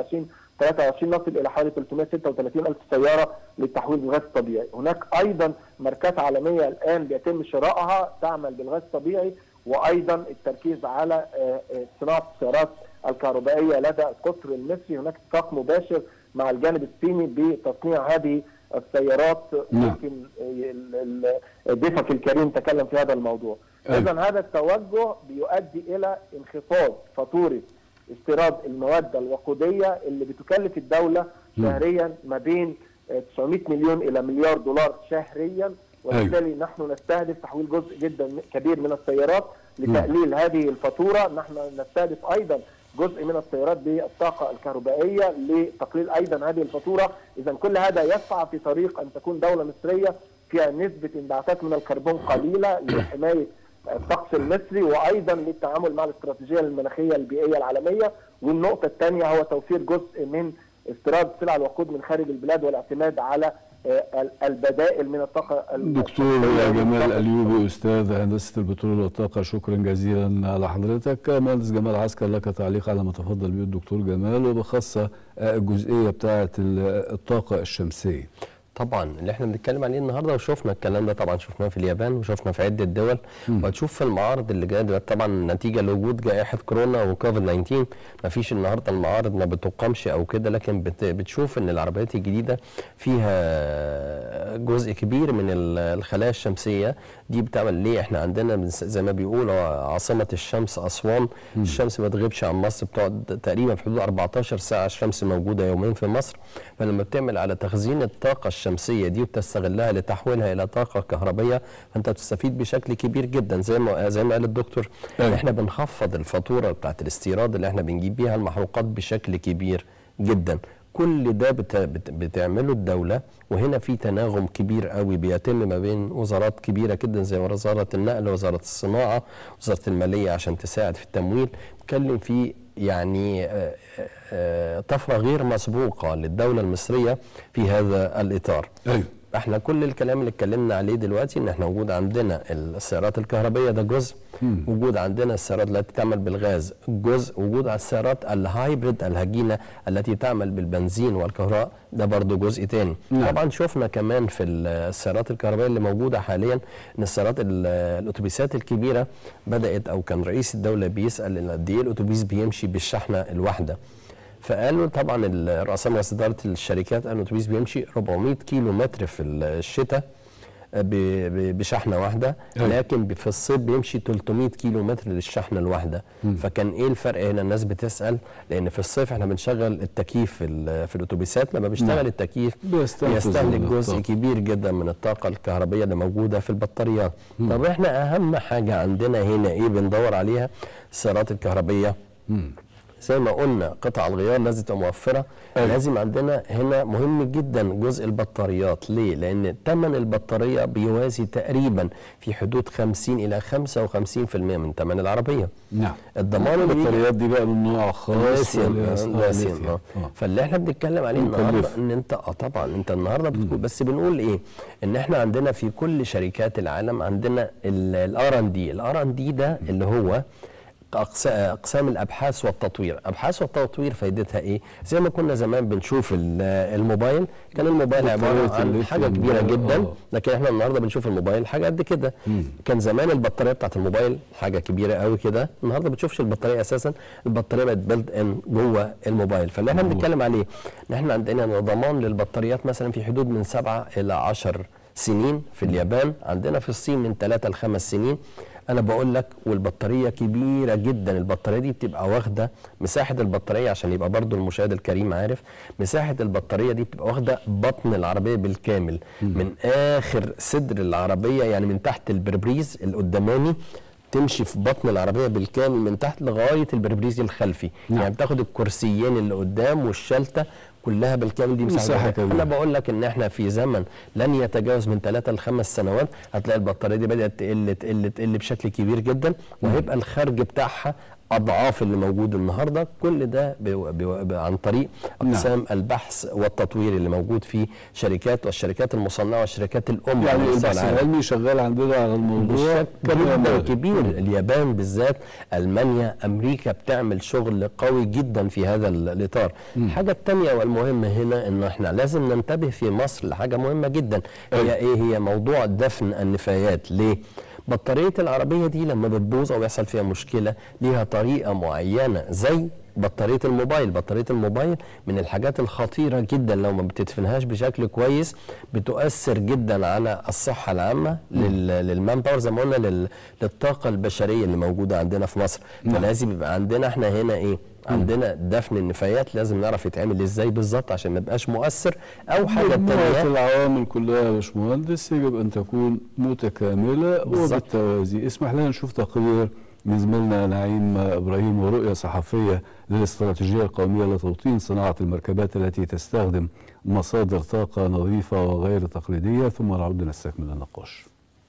2023 نصل الى حوالي 336 الف سياره للتحويل بالغاز الطبيعي هناك ايضا ماركات عالميه الان بيتم شرائها تعمل بالغاز الطبيعي وايضا التركيز على آه، آه، صناعه السيارات الكهربائيه لدى القطر المصري هناك اتفاق مباشر مع الجانب الصيني بتصنيع هذه السيارات نعم. ممكن ال- ال- ضيفك الكريم تكلم في هذا الموضوع أيوة. اذا هذا التوجه بيؤدي الى انخفاض فاتوره استيراد المواد الوقوديه اللي بتكلف الدوله شهريا ما بين آه، 900 مليون الى مليار دولار شهريا وبالتالي نحن نستهدف تحويل جزء جدا كبير من السيارات لتقليل هذه الفاتوره نحن نستهدف ايضا جزء من السيارات بالطاقه الكهربائيه لتقليل ايضا هذه الفاتوره اذا كل هذا يسعى في طريق ان تكون دوله مصريه فيها نسبه انبعاثات من الكربون قليله لحمايه الطقس المصري وايضا للتعامل مع الاستراتيجيه المناخيه البيئيه العالميه والنقطه الثانيه هو توفير جزء من استيراد سلع الوقود من خارج البلاد والاعتماد على آه، ال- البدائل من الطاقه ال- دكتور الشمسية جمال والطاقة الايوبي استاذ هندسه البترول والطاقه شكرا جزيلا على حضرتك مهندس جمال عسكر لك تعليق على ما تفضل به الدكتور جمال وبخاصه آه، الجزئيه بتاعه ال- الطاقه الشمسيه طبعا اللي احنا بنتكلم عليه النهارده وشفنا الكلام ده طبعا شفناه في اليابان وشفنا في عده دول وهتشوف في المعارض اللي جايه دلوقتي طبعا نتيجه لوجود جائحه كورونا وكوفيد 19 ما فيش النهارده المعارض ما بتقامش او كده لكن بت بتشوف ان العربيات الجديده فيها جزء كبير من ال- الخلايا الشمسيه دي بتعمل ليه احنا عندنا بنس- زي ما بيقولوا عاصمه الشمس اسوان الشمس ما تغيبش عن مصر بتقعد تقريبا في حدود 14 ساعه الشمس موجوده يومين في مصر فلما بتعمل على تخزين الطاقه الشمسيه دي وتستغلها لتحويلها الى طاقه كهربيه فانت بتستفيد بشكل كبير جدا زي ما زي ما قال الدكتور أيوة. احنا بنخفض الفاتوره بتاعت الاستيراد اللي احنا بنجيب بيها المحروقات بشكل كبير جدا كل ده بت... بت... بتعمله الدوله وهنا في تناغم كبير قوي بيتم ما بين وزارات كبيره جدا زي وزاره النقل وزاره الصناعه وزاره الماليه عشان تساعد في التمويل بتكلم في يعني آه، آه، طفره غير مسبوقه للدوله المصريه في هذا الاطار ايوه احنا كل الكلام اللي اتكلمنا عليه دلوقتي ان احنا وجود عندنا السيارات الكهربائيه ده جزء وجود عندنا السيارات التي تعمل بالغاز جزء وجود على السيارات الهايبريد الهجينه التي تعمل بالبنزين والكهرباء ده برضو جزء تاني نعم. طبعا شفنا كمان في السيارات الكهربائيه اللي موجوده حاليا ان السيارات ال- الاتوبيسات الكبيره بدات او كان رئيس الدوله بيسال إن قد ايه الاتوبيس بيمشي بالشحنه الواحده فقالوا طبعا ال- رؤساء مجلس اداره الشركات قالوا الاتوبيس بيمشي 400 كيلو متر في الشتاء ب- ب- بشحنه واحده أيوة. لكن ب- في الصيف بيمشي 300 كيلو متر للشحنه الواحده فكان ايه الفرق هنا الناس بتسال لان في الصيف احنا بنشغل التكييف في, ال- في الاتوبيسات لما بيشتغل نعم. التكييف بيستنفذ بيستهلك من جزء الطاقة. كبير جدا من الطاقه الكهربائيه اللي موجوده في البطاريات طب احنا اهم حاجه عندنا هنا ايه بندور عليها السيارات الكهربائيه زي ما قلنا قطع الغيار لازم تبقى موفره أيوة. لازم عندنا هنا مهم جدا جزء البطاريات ليه لان ثمن البطاريه بيوازي تقريبا في حدود 50 الى 55% من ثمن العربيه نعم الضمان اللي بيجي- البطاريات دي بقى من نوع خاص لاسيوم ولا- آه، آه، لاسيوم ليثيوم. اه آه. فاللي احنا بنتكلم عليه مكلف. النهارده ان انت اه طبعا انت النهارده بتقول بس بنقول ايه ان احنا عندنا في كل شركات العالم عندنا الار ان دي الار ان دي ده اللي هو أقس- اقسام الابحاث والتطوير ابحاث والتطوير فايدتها ايه زي ما كنا زمان بنشوف ال- الموبايل كان الموبايل عباره بطارية عن الليثيوم حاجه كبيره ده، جدا آه. لكن احنا النهارده بنشوف الموبايل حاجه قد كده كان زمان البطاريه بتاعت الموبايل حاجه كبيره قوي كده النهارده ما بتشوفش البطاريه اساسا البطاريه بقت بيلد ان جوه الموبايل فاللي احنا بنتكلم عليه ان احنا عندنا ضمان للبطاريات مثلا في حدود من سبعة الى 10 سنين في اليابان عندنا في الصين من 3 ل 5 سنين انا بقول لك والبطاريه كبيره جدا البطاريه دي بتبقى واخده مساحه البطاريه عشان يبقى برضو المشاهد الكريم عارف مساحه البطاريه دي بتبقى واخده بطن العربيه بالكامل من اخر صدر العربيه يعني من تحت البربريز القداماني تمشي في بطن العربيه بالكامل من تحت لغايه البربريز الخلفي نعم. يعني بتاخد الكرسيين اللي قدام والشلته كلها بالكامل دي مساحة مساحه كبيرة. انا بقول لك ان احنا في زمن لن يتجاوز من ثلاثة لخمس سنوات هتلاقي البطاريه دي بدات تقل تقل تقل بشكل كبير جدا وهيبقى الخرج بتاعها اضعاف اللي موجود النهارده كل ده بيو بيو بيو عن طريق اقسام البحث والتطوير اللي موجود في شركات والشركات المصنعه والشركات الام يعني على مستوى البحث العالم. العلمي شغال عندنا على الموضوع بشكل كبير جدا مبالغ. كبير اليابان بالذات المانيا امريكا بتعمل شغل قوي جدا في هذا ال- الاطار الحاجه الثانيه والمهمه هنا انه احنا لازم ننتبه في مصر لحاجه مهمه جدا هي ايه هي موضوع دفن النفايات ليه بطاريه العربيه دي لما بتبوظ او يحصل فيها مشكله ليها طريقه معينه زي بطاريه الموبايل بطاريه الموبايل من الحاجات الخطيره جدا لو ما بتدفنهاش بشكل كويس بتؤثر جدا على الصحه العامه لل- للمان باور زي ما قلنا لل- للطاقه البشريه اللي موجوده عندنا في مصر فلازم يبقى عندنا احنا هنا ايه عندنا دفن النفايات لازم نعرف يتعمل ازاي بالظبط عشان ما يبقاش مؤثر او حاجه مجموعة تانية العوامل كلها يا باشمهندس يجب ان تكون متكامله بالظبط. وبالتوازي اسمح لنا نشوف تقرير من زميلنا نعيم ابراهيم ورؤيه صحفيه للاستراتيجيه القوميه لتوطين صناعه المركبات التي تستخدم مصادر طاقه نظيفه وغير تقليديه ثم نعود نستكمل النقاش.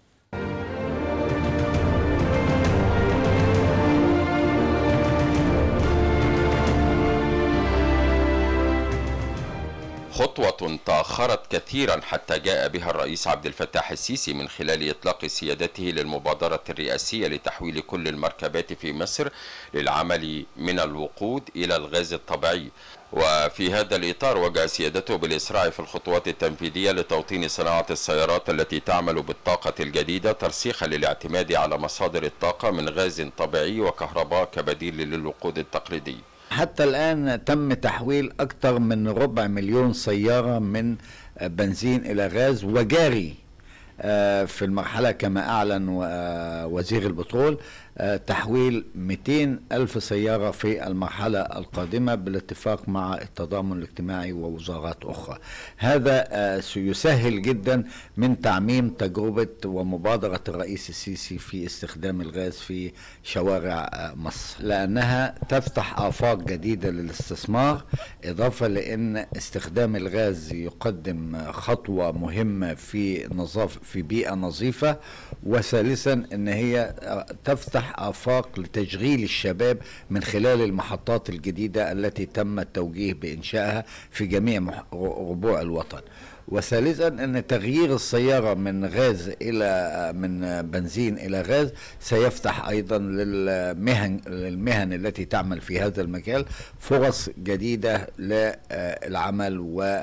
خطوة تأخرت كثيرا حتى جاء بها الرئيس عبد الفتاح السيسي من خلال إطلاق سيادته للمبادرة الرئاسية لتحويل كل المركبات في مصر للعمل من الوقود إلى الغاز الطبيعي وفي هذا الإطار وجه سيادته بالإسراع في الخطوات التنفيذية لتوطين صناعة السيارات التي تعمل بالطاقة الجديدة ترسيخا للاعتماد على مصادر الطاقة من غاز طبيعي وكهرباء كبديل للوقود التقليدي حتى الآن تم تحويل أكثر من ربع مليون سيارة من بنزين إلى غاز وجاري آه، في المرحلة كما أعلن و- آه، وزير البترول آه، تحويل 200 ألف سيارة في المرحلة القادمة بالاتفاق مع التضامن الاجتماعي ووزارات أخرى هذا آه، سيسهل جدا من تعميم تجربة ومبادرة الرئيس السيسي في استخدام الغاز في شوارع آه، مصر لأنها تفتح آفاق جديدة للاستثمار إضافة لأن استخدام الغاز يقدم خطوة مهمة في نظافة في بيئة نظيفة وثالثا أن هي آه، تفتح آفاق لتشغيل الشباب من خلال المحطات الجديدة التي تم التوجيه بإنشائها في جميع مح- ربوع الوطن وثالثا ان تغيير السياره من غاز الى من بنزين الى غاز سيفتح ايضا للمهن للمهن التي تعمل في هذا المجال فرص جديده للعمل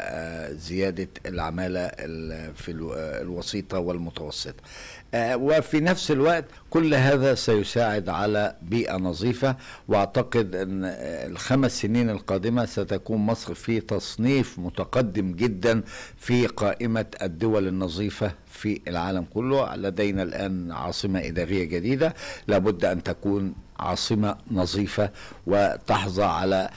وزياده العماله ال- في الو- الوسيطه والمتوسطه آه، وفي نفس الوقت كل هذا سيساعد على بيئة نظيفة واعتقد ان آه، الخمس سنين القادمة ستكون مصر في تصنيف متقدم جدا في قائمة الدول النظيفة في العالم كله لدينا الآن عاصمة إدارية جديدة لابد أن تكون عاصمة نظيفة وتحظى على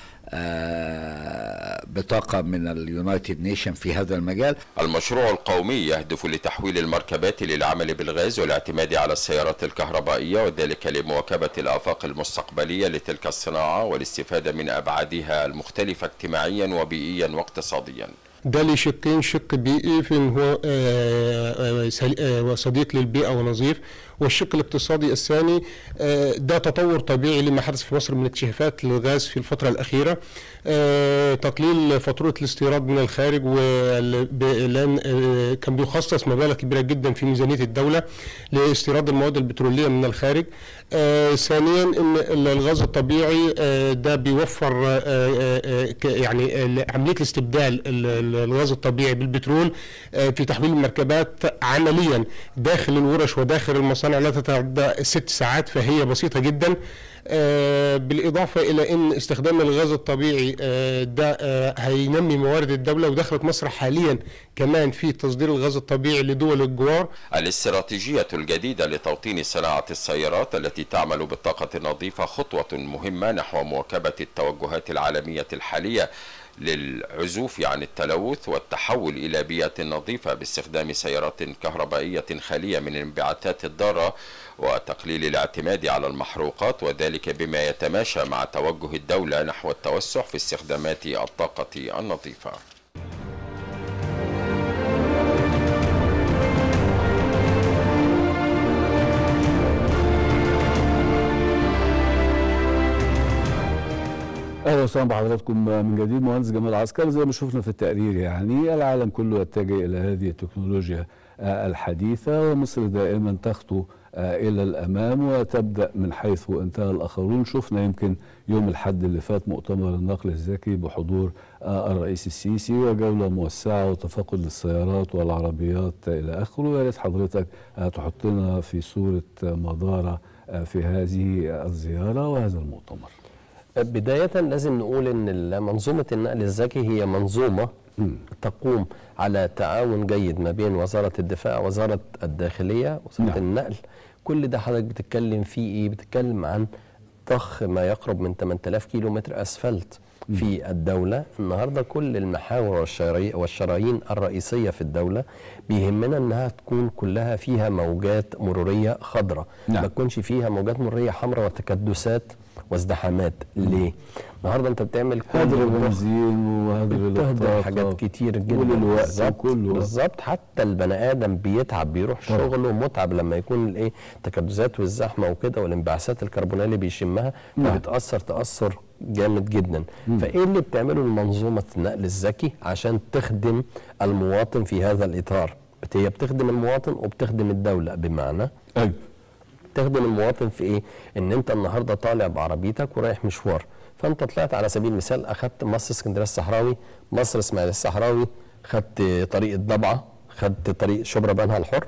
آه، بطاقة من اليونايتد نيشن في هذا المجال المشروع القومي يهدف لتحويل المركبات للعمل بالغاز والاعتماد على السيارات الكهربائية وذلك لمواكبة الآفاق المستقبلية لتلك الصناعة والاستفادة من أبعادها المختلفة اجتماعيا وبيئيا واقتصاديا ده ليه شقين شق بيئي في ان هو آه، آه، سل- آه، صديق للبيئه ونظيف والشق الاقتصادي الثاني آه، ده تطور طبيعي لما حدث في مصر من اكتشافات للغاز في الفتره الاخيره آه، تقليل فاتوره الاستيراد من الخارج وال- ب- لان آه، كان بيخصص مبالغ كبيره جدا في ميزانيه الدوله لاستيراد المواد البتروليه من الخارج آه، ثانيا ان ال- الغاز الطبيعي آه، ده بيوفر آه، آه، آه، ك- يعني ال- عمليه الاستبدال ال- الغاز الطبيعي بالبترول آه، في تحويل المركبات عمليا داخل الورش وداخل المصانع لا تتعدى ست ساعات فهي بسيطه جدا آه، بالاضافه الى ان استخدام الغاز الطبيعي آه، ده آه، هينمي موارد الدوله ودخلت مصر حاليا كمان في تصدير الغاز الطبيعي لدول الجوار الاستراتيجية الجديدة لتوطين صناعة السيارات التي تعمل بالطاقة النظيفة خطوة مهمة نحو مواكبة التوجهات العالمية الحالية للعزوف عن التلوث والتحول إلى بيئة نظيفة باستخدام سيارات كهربائية خالية من الانبعاثات الضارة وتقليل الاعتماد على المحروقات وذلك بما يتماشى مع توجه الدولة نحو التوسع في استخدامات الطاقة النظيفة اهلا وسهلا بحضراتكم من جديد مهندس جمال عسكر زي ما شفنا في التقرير يعني العالم كله يتجه الى هذه التكنولوجيا آه، الحديثه ومصر دائما تخطو آه، الى الامام وتبدا من حيث انتهى الاخرون شفنا يمكن يوم الحد اللي فات مؤتمر النقل الذكي بحضور آه، الرئيس السيسي وجوله موسعه وتفقد للسيارات والعربيات الى اخره يا ريت حضرتك آه، تحطنا في صوره آه، مداره آه، في هذه الزياره وهذا المؤتمر. بداية لازم نقول ان منظومة النقل الذكي هي منظومة تقوم على تعاون جيد ما بين وزارة الدفاع وزارة الداخلية وزارة نعم. النقل كل ده حضرتك بتتكلم فيه ايه بتتكلم عن ضخ ما يقرب من 8000 كيلو متر اسفلت في الدولة النهاردة كل المحاور والشراي- والشرايين الرئيسية في الدولة بيهمنا انها تكون كلها فيها موجات مرورية خضراء نعم. ما تكونش فيها موجات مرورية حمراء وتكدسات وازدحامات ليه؟ النهارده انت بتعمل كل هدر الضخ البنزين وهدر بتهدر الطاقة حاجات كتير جدا وللوقت بالظبط وكله. بالظبط حتى البني ادم بيتعب بيروح طبعا. شغله متعب لما يكون الايه التكدسات والزحمه وكده والانبعاثات الكربونيه اللي بيشمها نعم. فبتاثر تاثر جامد جدا فايه اللي بتعمله المنظومه النقل الذكي عشان تخدم المواطن في هذا الاطار بت- هي بتخدم المواطن وبتخدم الدوله بمعنى ايوه تخدم المواطن في ايه؟ ان انت النهارده طالع بعربيتك ورايح مشوار فانت طلعت على سبيل المثال اخدت مصر اسكندريه الصحراوي مصر اسماعيل الصحراوي خدت طريق الضبعه خدت طريق شبرا بنها الحر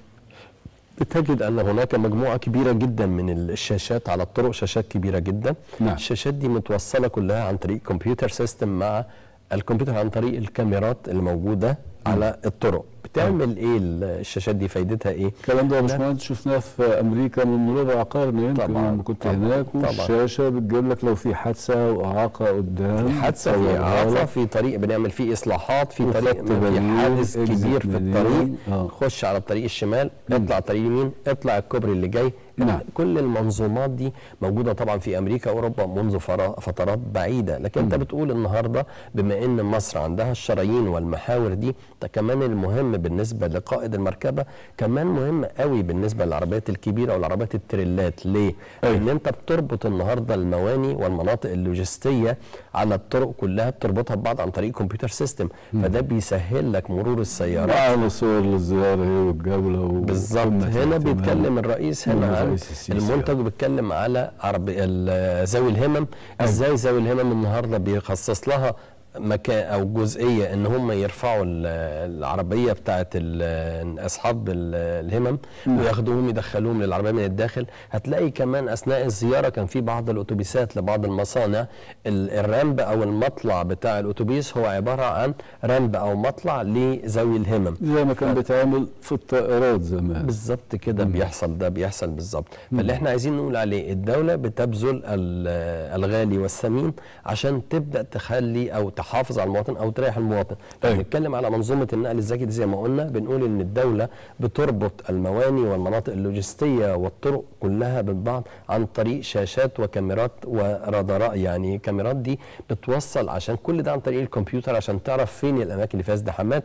بتجد ان هناك مجموعه كبيره جدا من الشاشات على الطرق شاشات كبيره جدا نعم. الشاشات دي متوصله كلها عن طريق كمبيوتر سيستم مع الكمبيوتر عن طريق الكاميرات اللي موجوده على الطرق بتعمل ايه الشاشات دي فايدتها ايه الكلام ده يا باشمهندس شفناه في امريكا من ربع قرن يمكن طبعاً، لما كنت طبعاً، هناك طبعاً. والشاشه بتجيب لك لو في حادثه واعاقه قدام حادثه في تصورها اعاقه لك. في طريق بنعمل فيه اصلاحات في وخط طريق في بديل، حادث exit كبير في منين. الطريق آه. خش على الطريق الشمال اطلع الطريق اليمين اطلع الكوبري اللي جاي نعم. كل المنظومات دي موجوده طبعا في امريكا واوروبا منذ فرا- فترات بعيده لكن انت بتقول النهارده بما ان مصر عندها الشرايين والمحاور دي ده كمان المهم بالنسبه لقائد المركبه كمان مهم قوي بالنسبه للعربيات الكبيره والعربيات التريلات ليه؟ أيوة. لان انت بتربط النهارده المواني والمناطق اللوجستيه على الطرق كلها بتربطها ببعض عن طريق كمبيوتر سيستم فده بيسهل لك مرور السيارات معنا صور للزياره هي والجوله و- بالظبط وقمة هنا الاهتمام. بيتكلم الرئيس هنا عن الرئيس السيسي. المنتج وبيتكلم على عربي ال- ذوي الهمم ازاي ذوي الهمم النهارده بيخصص لها مكان او جزئيه ان هم يرفعوا ال- العربيه بتاعه ال- اصحاب ال- الهمم وياخدوهم يدخلوهم للعربيه من الداخل هتلاقي كمان اثناء الزياره كان في بعض الاتوبيسات لبعض المصانع ال- الرامب او المطلع بتاع الاتوبيس هو عباره عن رامب او مطلع لذوي الهمم زي ما كان بيتعمل في الطائرات زمان بالظبط كده بيحصل ده بيحصل بالظبط فاللي احنا عايزين نقول عليه الدوله بتبذل ال- الغالي والثمين عشان تبدا تخلي او تحافظ على المواطن او تريح المواطن أيوة. بنتكلم على منظومه النقل الذكي دي زي ما قلنا بنقول ان الدوله بتربط المواني والمناطق اللوجستيه والطرق كلها ببعض عن طريق شاشات وكاميرات ورادارات يعني كاميرات دي بتوصل عشان كل ده عن طريق الكمبيوتر عشان تعرف فين الاماكن اللي فيها ازدحامات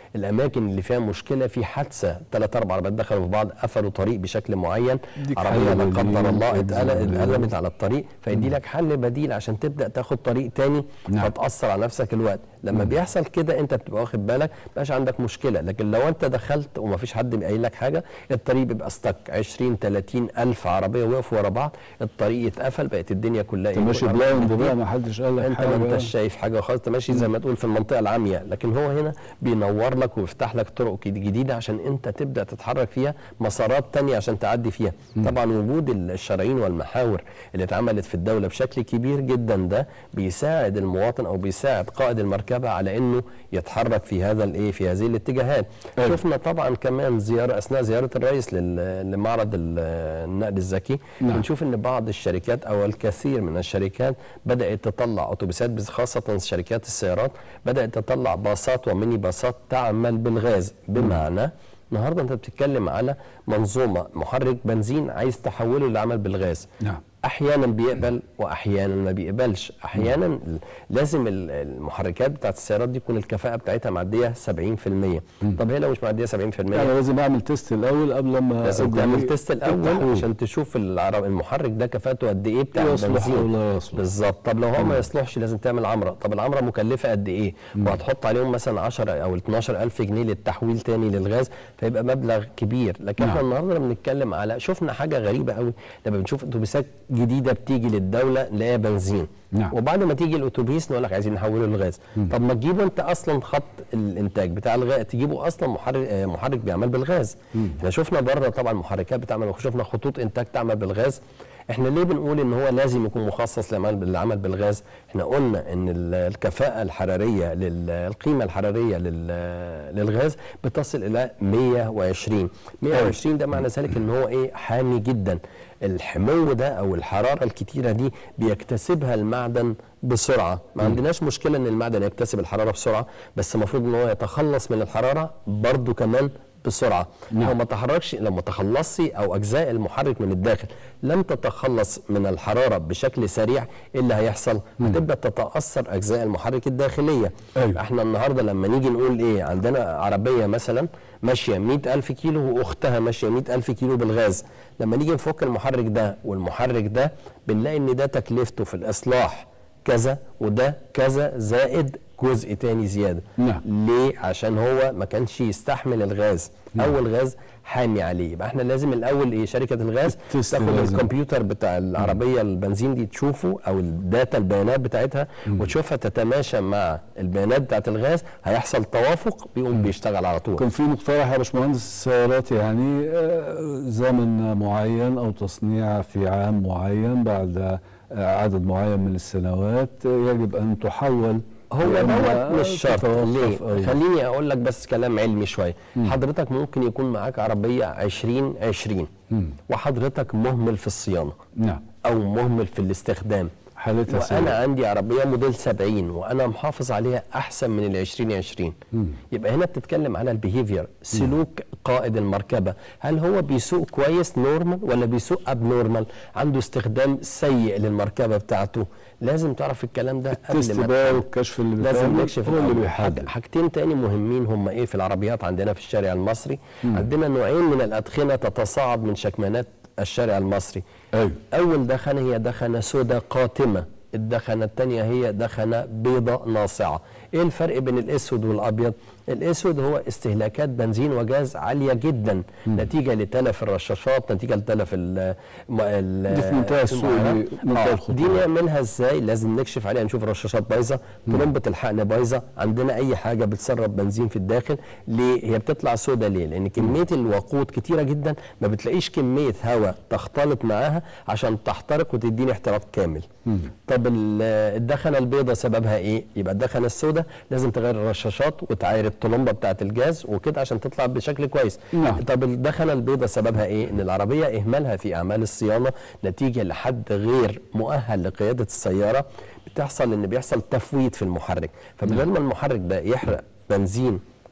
الاماكن اللي فيها مشكله في حادثه ثلاث اربع عربيات دخلوا في بعض قفلوا طريق بشكل معين يديك عربيه حل لا بديل، قدر الله يديك اتقل- بديل. اتقلبت على الطريق فيدي لك حل بديل عشان تبدا تاخد طريق تاني نعم. فتاثر على نفسك الوقت لما بيحصل كده انت بتبقى واخد بالك مبقاش عندك مشكله لكن لو انت دخلت ومفيش حد قايل لك حاجه الطريق بيبقى استك 20 30 الف عربيه وقفوا ورا بعض الطريق اتقفل بقت الدنيا كلها انت ماشي والأماكن بلايند دي بقى ما حدش قال لك انت حاجه ما بقى. انتش شايف حاجه خالص انت ماشي زي ما تقول في المنطقه العاميه لكن هو هنا بينور لك ويفتح لك طرق جديد- جديده عشان انت تبدا تتحرك فيها مسارات تانية عشان تعدي فيها طبعا وجود الشرايين والمحاور اللي اتعملت في الدوله بشكل كبير جدا ده بيساعد المواطن او بيساعد قائد المركبه على انه يتحرك في هذا الايه في هذه الاتجاهات أيوة. شفنا طبعا كمان زياره اثناء زياره الرئيس لل- لمعرض ال- النقل الذكي نعم. بنشوف ان بعض الشركات او الكثير من الشركات بدات تطلع اتوبيسات بس خاصه شركات السيارات بدات تطلع باصات وميني باصات تعمل بالغاز بمعنى النهارده انت بتتكلم على منظومه محرك بنزين عايز تحوله للعمل بالغاز نعم احيانا بيقبل واحيانا ما بيقبلش احيانا ال- لازم ال- المحركات بتاعت السيارات دي تكون الكفاءه بتاعتها معديه 70% طب هي لو مش معديه 70% يعني لازم اعمل تيست الاول قبل ما لازم أقول تعمل إيه؟ تيست الاول التحويل. عشان تشوف العرب المحرك ده كفاءته قد ايه بتاع يصلح البنزين أو لا يصلح. بالظبط طب لو هو ما يصلحش لازم تعمل عمره طب العمره مكلفه قد ايه وهتحط عليهم مثلا 10 او 12000 جنيه للتحويل تاني للغاز فيبقى مبلغ كبير لكن احنا نعم. النهارده لما بنتكلم على شفنا حاجه غريبه قوي لما بنشوف اتوبيسات جديده بتيجي للدوله نلاقيها بنزين نعم. وبعد ما تيجي الاتوبيس نقول لك عايزين نحوله للغاز طب ما تجيبوا انت اصلا خط الانتاج بتاع الغاز تجيبوا اصلا محرك آه، محرك بيعمل بالغاز احنا شفنا بره طبعا محركات بتعمل شفنا خطوط انتاج تعمل بالغاز احنا ليه بنقول ان هو لازم يكون مخصص للعمل للعمل بالغاز احنا قلنا ان ال- الكفاءه الحراريه لل- القيمه الحراريه لل- للغاز بتصل الى 120 120 ده معنى ذلك ان هو ايه حامي جدا الحمو ده او الحراره الكتيره دي بيكتسبها المعدن بسرعه ما عندناش مشكله ان المعدن يكتسب الحراره بسرعه بس المفروض ان هو يتخلص من الحراره برضو كمان بسرعه نعم. لو ما تحركش لو ما تخلصش او اجزاء المحرك من الداخل لم تتخلص من الحراره بشكل سريع ايه اللي هيحصل هتبدا تتاثر اجزاء المحرك الداخليه أيوة. احنا النهارده لما نيجي نقول ايه عندنا عربيه مثلا ماشيه 100000 كيلو واختها ماشيه 100000 كيلو بالغاز لما نيجي نفك المحرك ده والمحرك ده بنلاقي ان ده تكلفته في الاصلاح كذا وده كذا زائد جزء تاني زياده نعم. ليه عشان هو ما كانش يستحمل الغاز نعم. اول غاز حامي عليه يبقى احنا لازم الاول ايه شركه الغاز التست تاخد لازم. الكمبيوتر بتاع العربيه البنزين دي تشوفه او الداتا البيانات بتاعتها وتشوفها تتماشى مع البيانات بتاعت الغاز هيحصل توافق بيقوم بيشتغل على طول كان في مقترح يا باشمهندس السيارات يعني آه، زمن معين او تصنيع في عام معين بعد آه، عدد معين من السنوات آه، يجب ان تحول هو لأنها دوت مش شرط تتوقف ليه أو- خليني اقول لك بس كلام علمي شويه حضرتك ممكن يكون معاك عربيه 20 20 وحضرتك مهمل في الصيانه نعم او مهمل في الاستخدام حالتها وانا سيئة. عندي عربيه موديل 70 وانا محافظ عليها احسن من ال 2020 يبقى هنا بتتكلم على البيهيفير سلوك قائد المركبه هل هو بيسوق كويس نورمال ولا بيسوق اب نورمال عنده استخدام سيء للمركبه بتاعته لازم تعرف الكلام ده التست قبل ما بقى تحدد. والكشف اللي لازم بيتعمل نكشف هو اللي الأول. بيحدد حاج- حاجتين تاني مهمين هم ايه في العربيات عندنا في الشارع المصري عندنا نوعين من الادخنه تتصاعد من شكمانات الشارع المصري ايوه اول دخنه هي دخنه سوداء قاتمه الدخنه الثانيه هي دخنه بيضاء ناصعه ايه الفرق بين الاسود والابيض الاسود هو استهلاكات بنزين وجاز عاليه جدا نتيجه لتلف الرشاشات نتيجه لتلف ال ال- دي في منتهى السوق المعاناة. دي منتهى آه، الخطورة. دي نعملها ازاي لازم نكشف عليها نشوف الرشاشات بايظه طلمبه الحقن بايظه عندنا اي حاجه بتسرب بنزين في الداخل ليه هي بتطلع سودا ليه لان كميه الوقود كتيره جدا ما بتلاقيش كميه هواء تختلط معاها عشان تحترق وتديني احتراق كامل طب ال- الدخنه البيضاء سببها ايه يبقى الدخنه السوداء لازم تغير الرشاشات وتعاير الطلمبه بتاعه الجاز وكده عشان تطلع بشكل كويس نعم. طب الدخنه البيضاء سببها ايه ان العربيه اهمالها في اعمال الصيانه نتيجه لحد غير مؤهل لقياده السياره بتحصل ان بيحصل تفويت في المحرك فبدل ما المحرك ده يحرق بنزين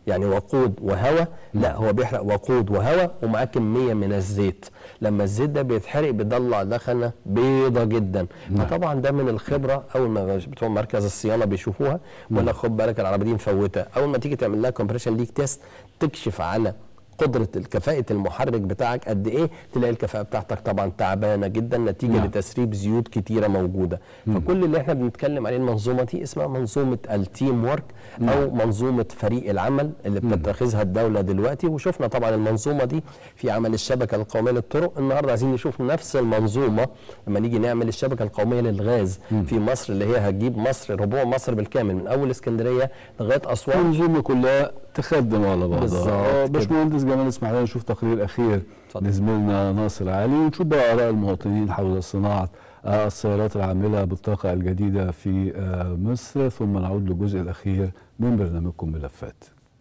يعني وقود وهواء لا هو بيحرق وقود وهواء ومعاه كميه من الزيت لما الزيت ده بيتحرق بيطلع دخنه بيضه جدا فطبعا ده من الخبره اول ما بتوع مركز الصيانه بيشوفوها ولا خد بالك العربيه دي مفوته اول ما تيجي تعمل لها كومبريشن ليك تيست تكشف على قدره كفاءه المحرك بتاعك قد ايه تلاقي الكفاءه بتاعتك طبعا تعبانه جدا نتيجه نعم. لتسريب زيوت كتيره موجوده فكل اللي احنا بنتكلم عليه المنظومه دي اسمها منظومه التيم ورك او منظومه فريق العمل اللي بتتخذها الدوله دلوقتي وشفنا طبعا المنظومه دي في عمل الشبكه القوميه للطرق النهارده عايزين نشوف نفس المنظومه لما نيجي نعمل الشبكه القوميه للغاز في مصر اللي هي هتجيب مصر ربوع مصر بالكامل من اول اسكندريه لغايه اسوان المنظومه كلها تخدم على بالظبط بعضها آه، كده. باشمهندس جمال اسمح لنا نشوف تقرير اخير اتفضل. لزميلنا ناصر علي ونشوف بقى اراء المواطنين حول صناعه آه، السيارات العامله بالطاقه الجديده في آه، مصر ثم نعود للجزء الاخير من برنامجكم ملفات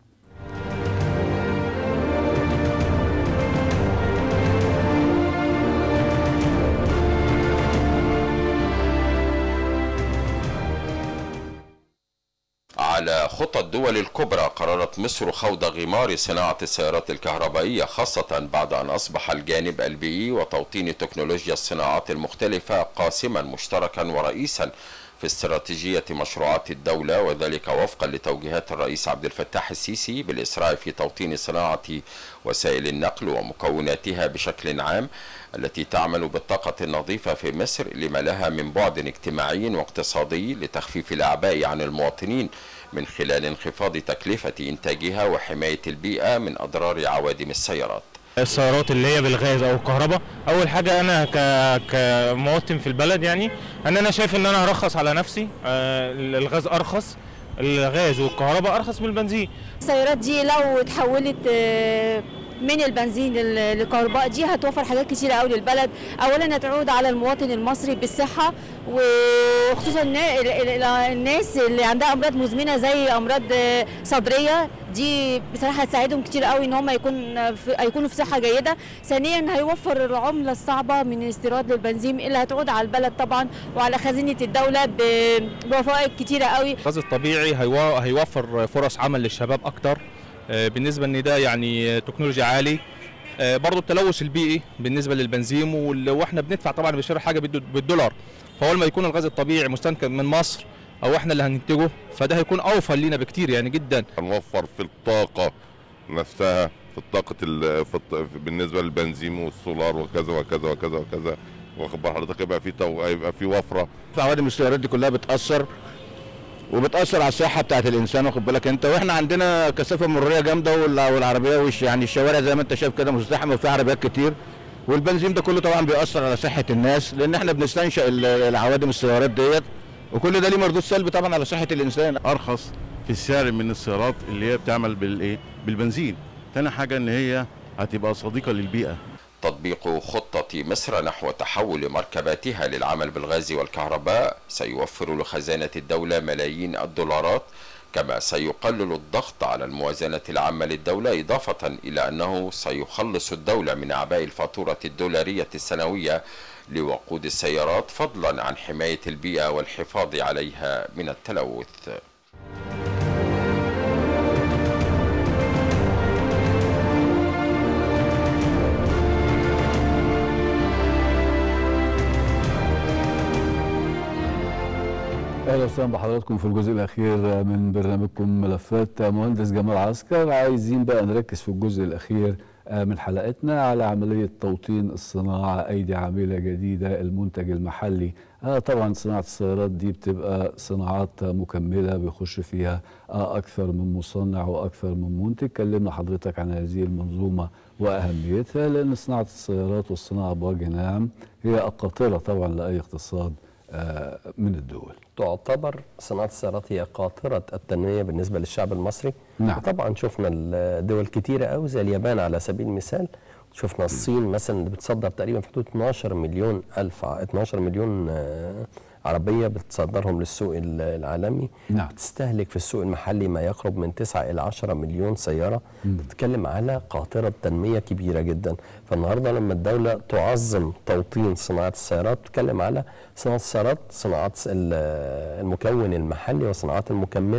على خطى الدول الكبرى قررت مصر خوض غمار صناعة السيارات الكهربائية خاصة بعد أن أصبح الجانب البيئي وتوطين تكنولوجيا الصناعات المختلفة قاسما مشتركا ورئيسا في استراتيجية مشروعات الدولة وذلك وفقا لتوجيهات الرئيس عبد الفتاح السيسي بالإسراع في توطين صناعة وسائل النقل ومكوناتها بشكل عام التي تعمل بالطاقة النظيفة في مصر لما لها من بعد اجتماعي واقتصادي لتخفيف الأعباء عن المواطنين من خلال انخفاض تكلفة إنتاجها وحماية البيئة من أضرار عوادم السيارات السيارات اللي هي بالغاز او الكهرباء اول حاجه انا ك... كمواطن في البلد يعني ان انا شايف ان انا هرخص على نفسي آه، الغاز ارخص الغاز والكهرباء ارخص من البنزين السيارات دي لو اتحولت آه، من البنزين لل- للكهرباء دي هتوفر حاجات كتيرة قوي للبلد اولا هتعود على المواطن المصري بالصحة وخصوصا النا- ال- ال- الناس اللي عندها امراض مزمنة زي امراض آه، صدرية دي بصراحة هتساعدهم كتير قوي ان هم يكون في هيكونوا في صحة جيدة ثانيا هيوفر العملة الصعبة من الاستيراد للبنزين اللي هتعود على البلد طبعا وعلى خزينة الدولة ب- بفوائد كتيرة قوي الغاز الطبيعي هيوا- هيوفر فرص عمل للشباب اكتر آه، بالنسبه ان ده يعني تكنولوجيا عالي آه، برضو التلوث البيئي بالنسبه للبنزين وال- واحنا بندفع طبعا بنشتري حاجه بالدو- بالدولار فاول ما يكون الغاز الطبيعي مستنتج من مصر او احنا اللي هننتجه فده هيكون اوفر لينا بكتير يعني جدا هنوفر في الطاقة نفسها في الطاقة ال- في الط- بالنسبة للبنزين والسولار وكذا وكذا وكذا وكذا واخد بال حضرتك يبقى في تو... يبقى في وفرة عوادم السيارات دي كلها بتاثر وبتاثر على الصحه بتاعت الانسان واخد بالك انت واحنا عندنا كثافه مروريه جامده وال- والعربيه وش يعني الشوارع زي ما انت شايف كده مزدحمه وفيها عربيات كتير والبنزين ده كله طبعا بيأثر على صحه الناس لان احنا بنستنشق ال- العوادم السيارات ديت وكل ده ليه مردود سلبي طبعا على صحه الانسان ارخص في السعر من السيارات اللي هي بتعمل بالايه بالبنزين تاني حاجه ان هي هتبقى صديقه للبيئه تطبيق خطة مصر نحو تحول مركباتها للعمل بالغاز والكهرباء سيوفر لخزانة الدولة ملايين الدولارات كما سيقلل الضغط على الموازنة العامة للدولة إضافة إلى أنه سيخلص الدولة من أعباء الفاتورة الدولارية السنوية لوقود السيارات فضلا عن حماية البيئة والحفاظ عليها من التلوث اهلا وسهلا بحضراتكم في الجزء الاخير من برنامجكم ملفات مهندس جمال عسكر عايزين بقى نركز في الجزء الاخير من حلقتنا على عمليه توطين الصناعه ايدي عامله جديده المنتج المحلي آه طبعا صناعه السيارات دي بتبقى صناعات مكمله بيخش فيها آه اكثر من مصنع واكثر من منتج كلمنا حضرتك عن هذه المنظومه واهميتها لان صناعه السيارات والصناعه بوجه عام هي القاطره طبعا لاي اقتصاد آه من الدول تعتبر صناعة السيارات هي قاطرة التنمية بالنسبة للشعب المصري نعم. طبعا شفنا الدول كتيرة قوي زي اليابان على سبيل المثال شفنا الصين مثلا اللي بتصدر تقريبا في حدود 12 مليون ألف ع- 12 مليون آه، عربية بتصدرهم للسوق ال- العالمي نعم. بتستهلك في السوق المحلي ما يقرب من 9 إلى 10 مليون سيارة بتتكلم على قاطرة تنمية كبيرة جدا فالنهاردة لما الدولة تعظم توطين صناعة السيارات بتتكلم على صناعة السيارات صناعات ال- المكون المحلي والصناعات المكملة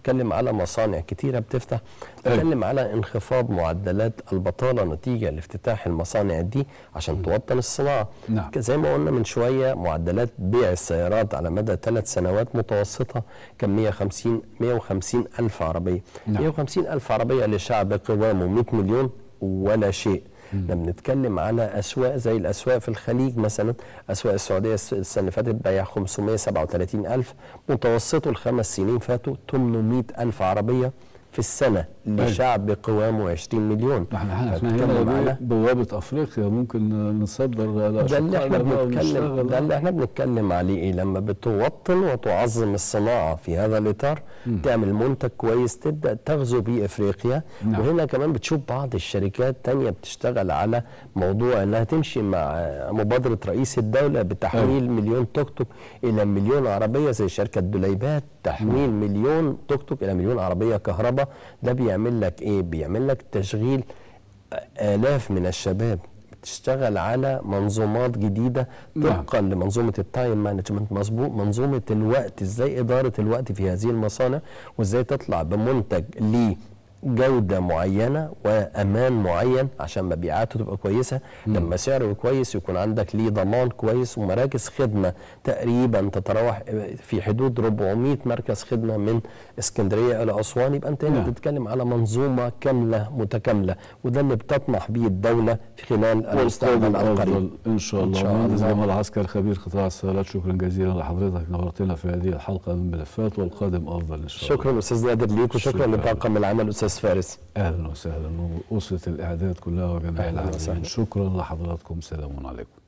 بتتكلم على مصانع كتيره بتفتح بتتكلم على انخفاض معدلات البطاله نتيجه لافتتاح المصانع دي عشان توطن الصناعه نعم. زي ما قلنا من شويه معدلات بيع السيارات على مدى ثلاث سنوات متوسطه كان 150 150 الف عربيه نعم. 150 الف عربيه لشعب قوامه 100 مليون ولا شيء لما بنتكلم على اسواق زي الاسواق في الخليج مثلا اسواق السعوديه الس- السنه اللي فاتت بيع 537 الف متوسطه الخمس سنين فاتوا 800 الف عربيه في السنه لشعب قوامه 20 مليون احنا احنا بنتكلم هنا على- بوابه افريقيا ممكن نصدر ده اللي احنا لأشقائنا بقى بنتكلم ونشتغل. ده اللي احنا بنتكلم عليه ايه لما بتوطن وتعظم الصناعه في هذا الاطار تعمل منتج كويس تبدا تغزو بيه افريقيا نعم. وهنا كمان بتشوف بعض الشركات تانية بتشتغل على موضوع انها تمشي مع مبادره رئيس الدوله بتحويل مليون توك توك الى مليون عربيه زي شركه دوليبات تحويل مليون توك توك الى مليون عربيه كهرباء ده بيعمل لك ايه بيعمل لك تشغيل آلاف من الشباب بتشتغل على منظومات جديدة نعم. طبقا لمنظومة التايم مانجمنت مظبوط منظومة الوقت ازاي إدارة الوقت في هذه المصانع وازاي تطلع بمنتج ليه جودة معينة وأمان معين عشان مبيعاته تبقى كويسة لما سعره كويس يكون عندك ليه ضمان كويس ومراكز خدمة تقريبا تتراوح في حدود 400 مركز خدمة من اسكندرية إلى أسوان يبقى أنت هنا نعم. بتتكلم على منظومة كاملة متكاملة وده اللي بتطمح به الدولة في خلال المستقبل والقادم القريب أفضل إن شاء إن الله شاء مهندس الله. جمال عسكر خبير قطاع السيارات شكرا جزيلا لحضرتك نورتنا في هذه الحلقة من ملفات والقادم أفضل إن شاء الله شكرا أستاذ نادر ليك وشكرا شكراً. لطاقم العمل أستاذ فارس أهلا وسهلا وأسرة الإعداد كلها وجميع أهلاً العاملين وسهلاً. شكرا لحضراتكم سلام عليكم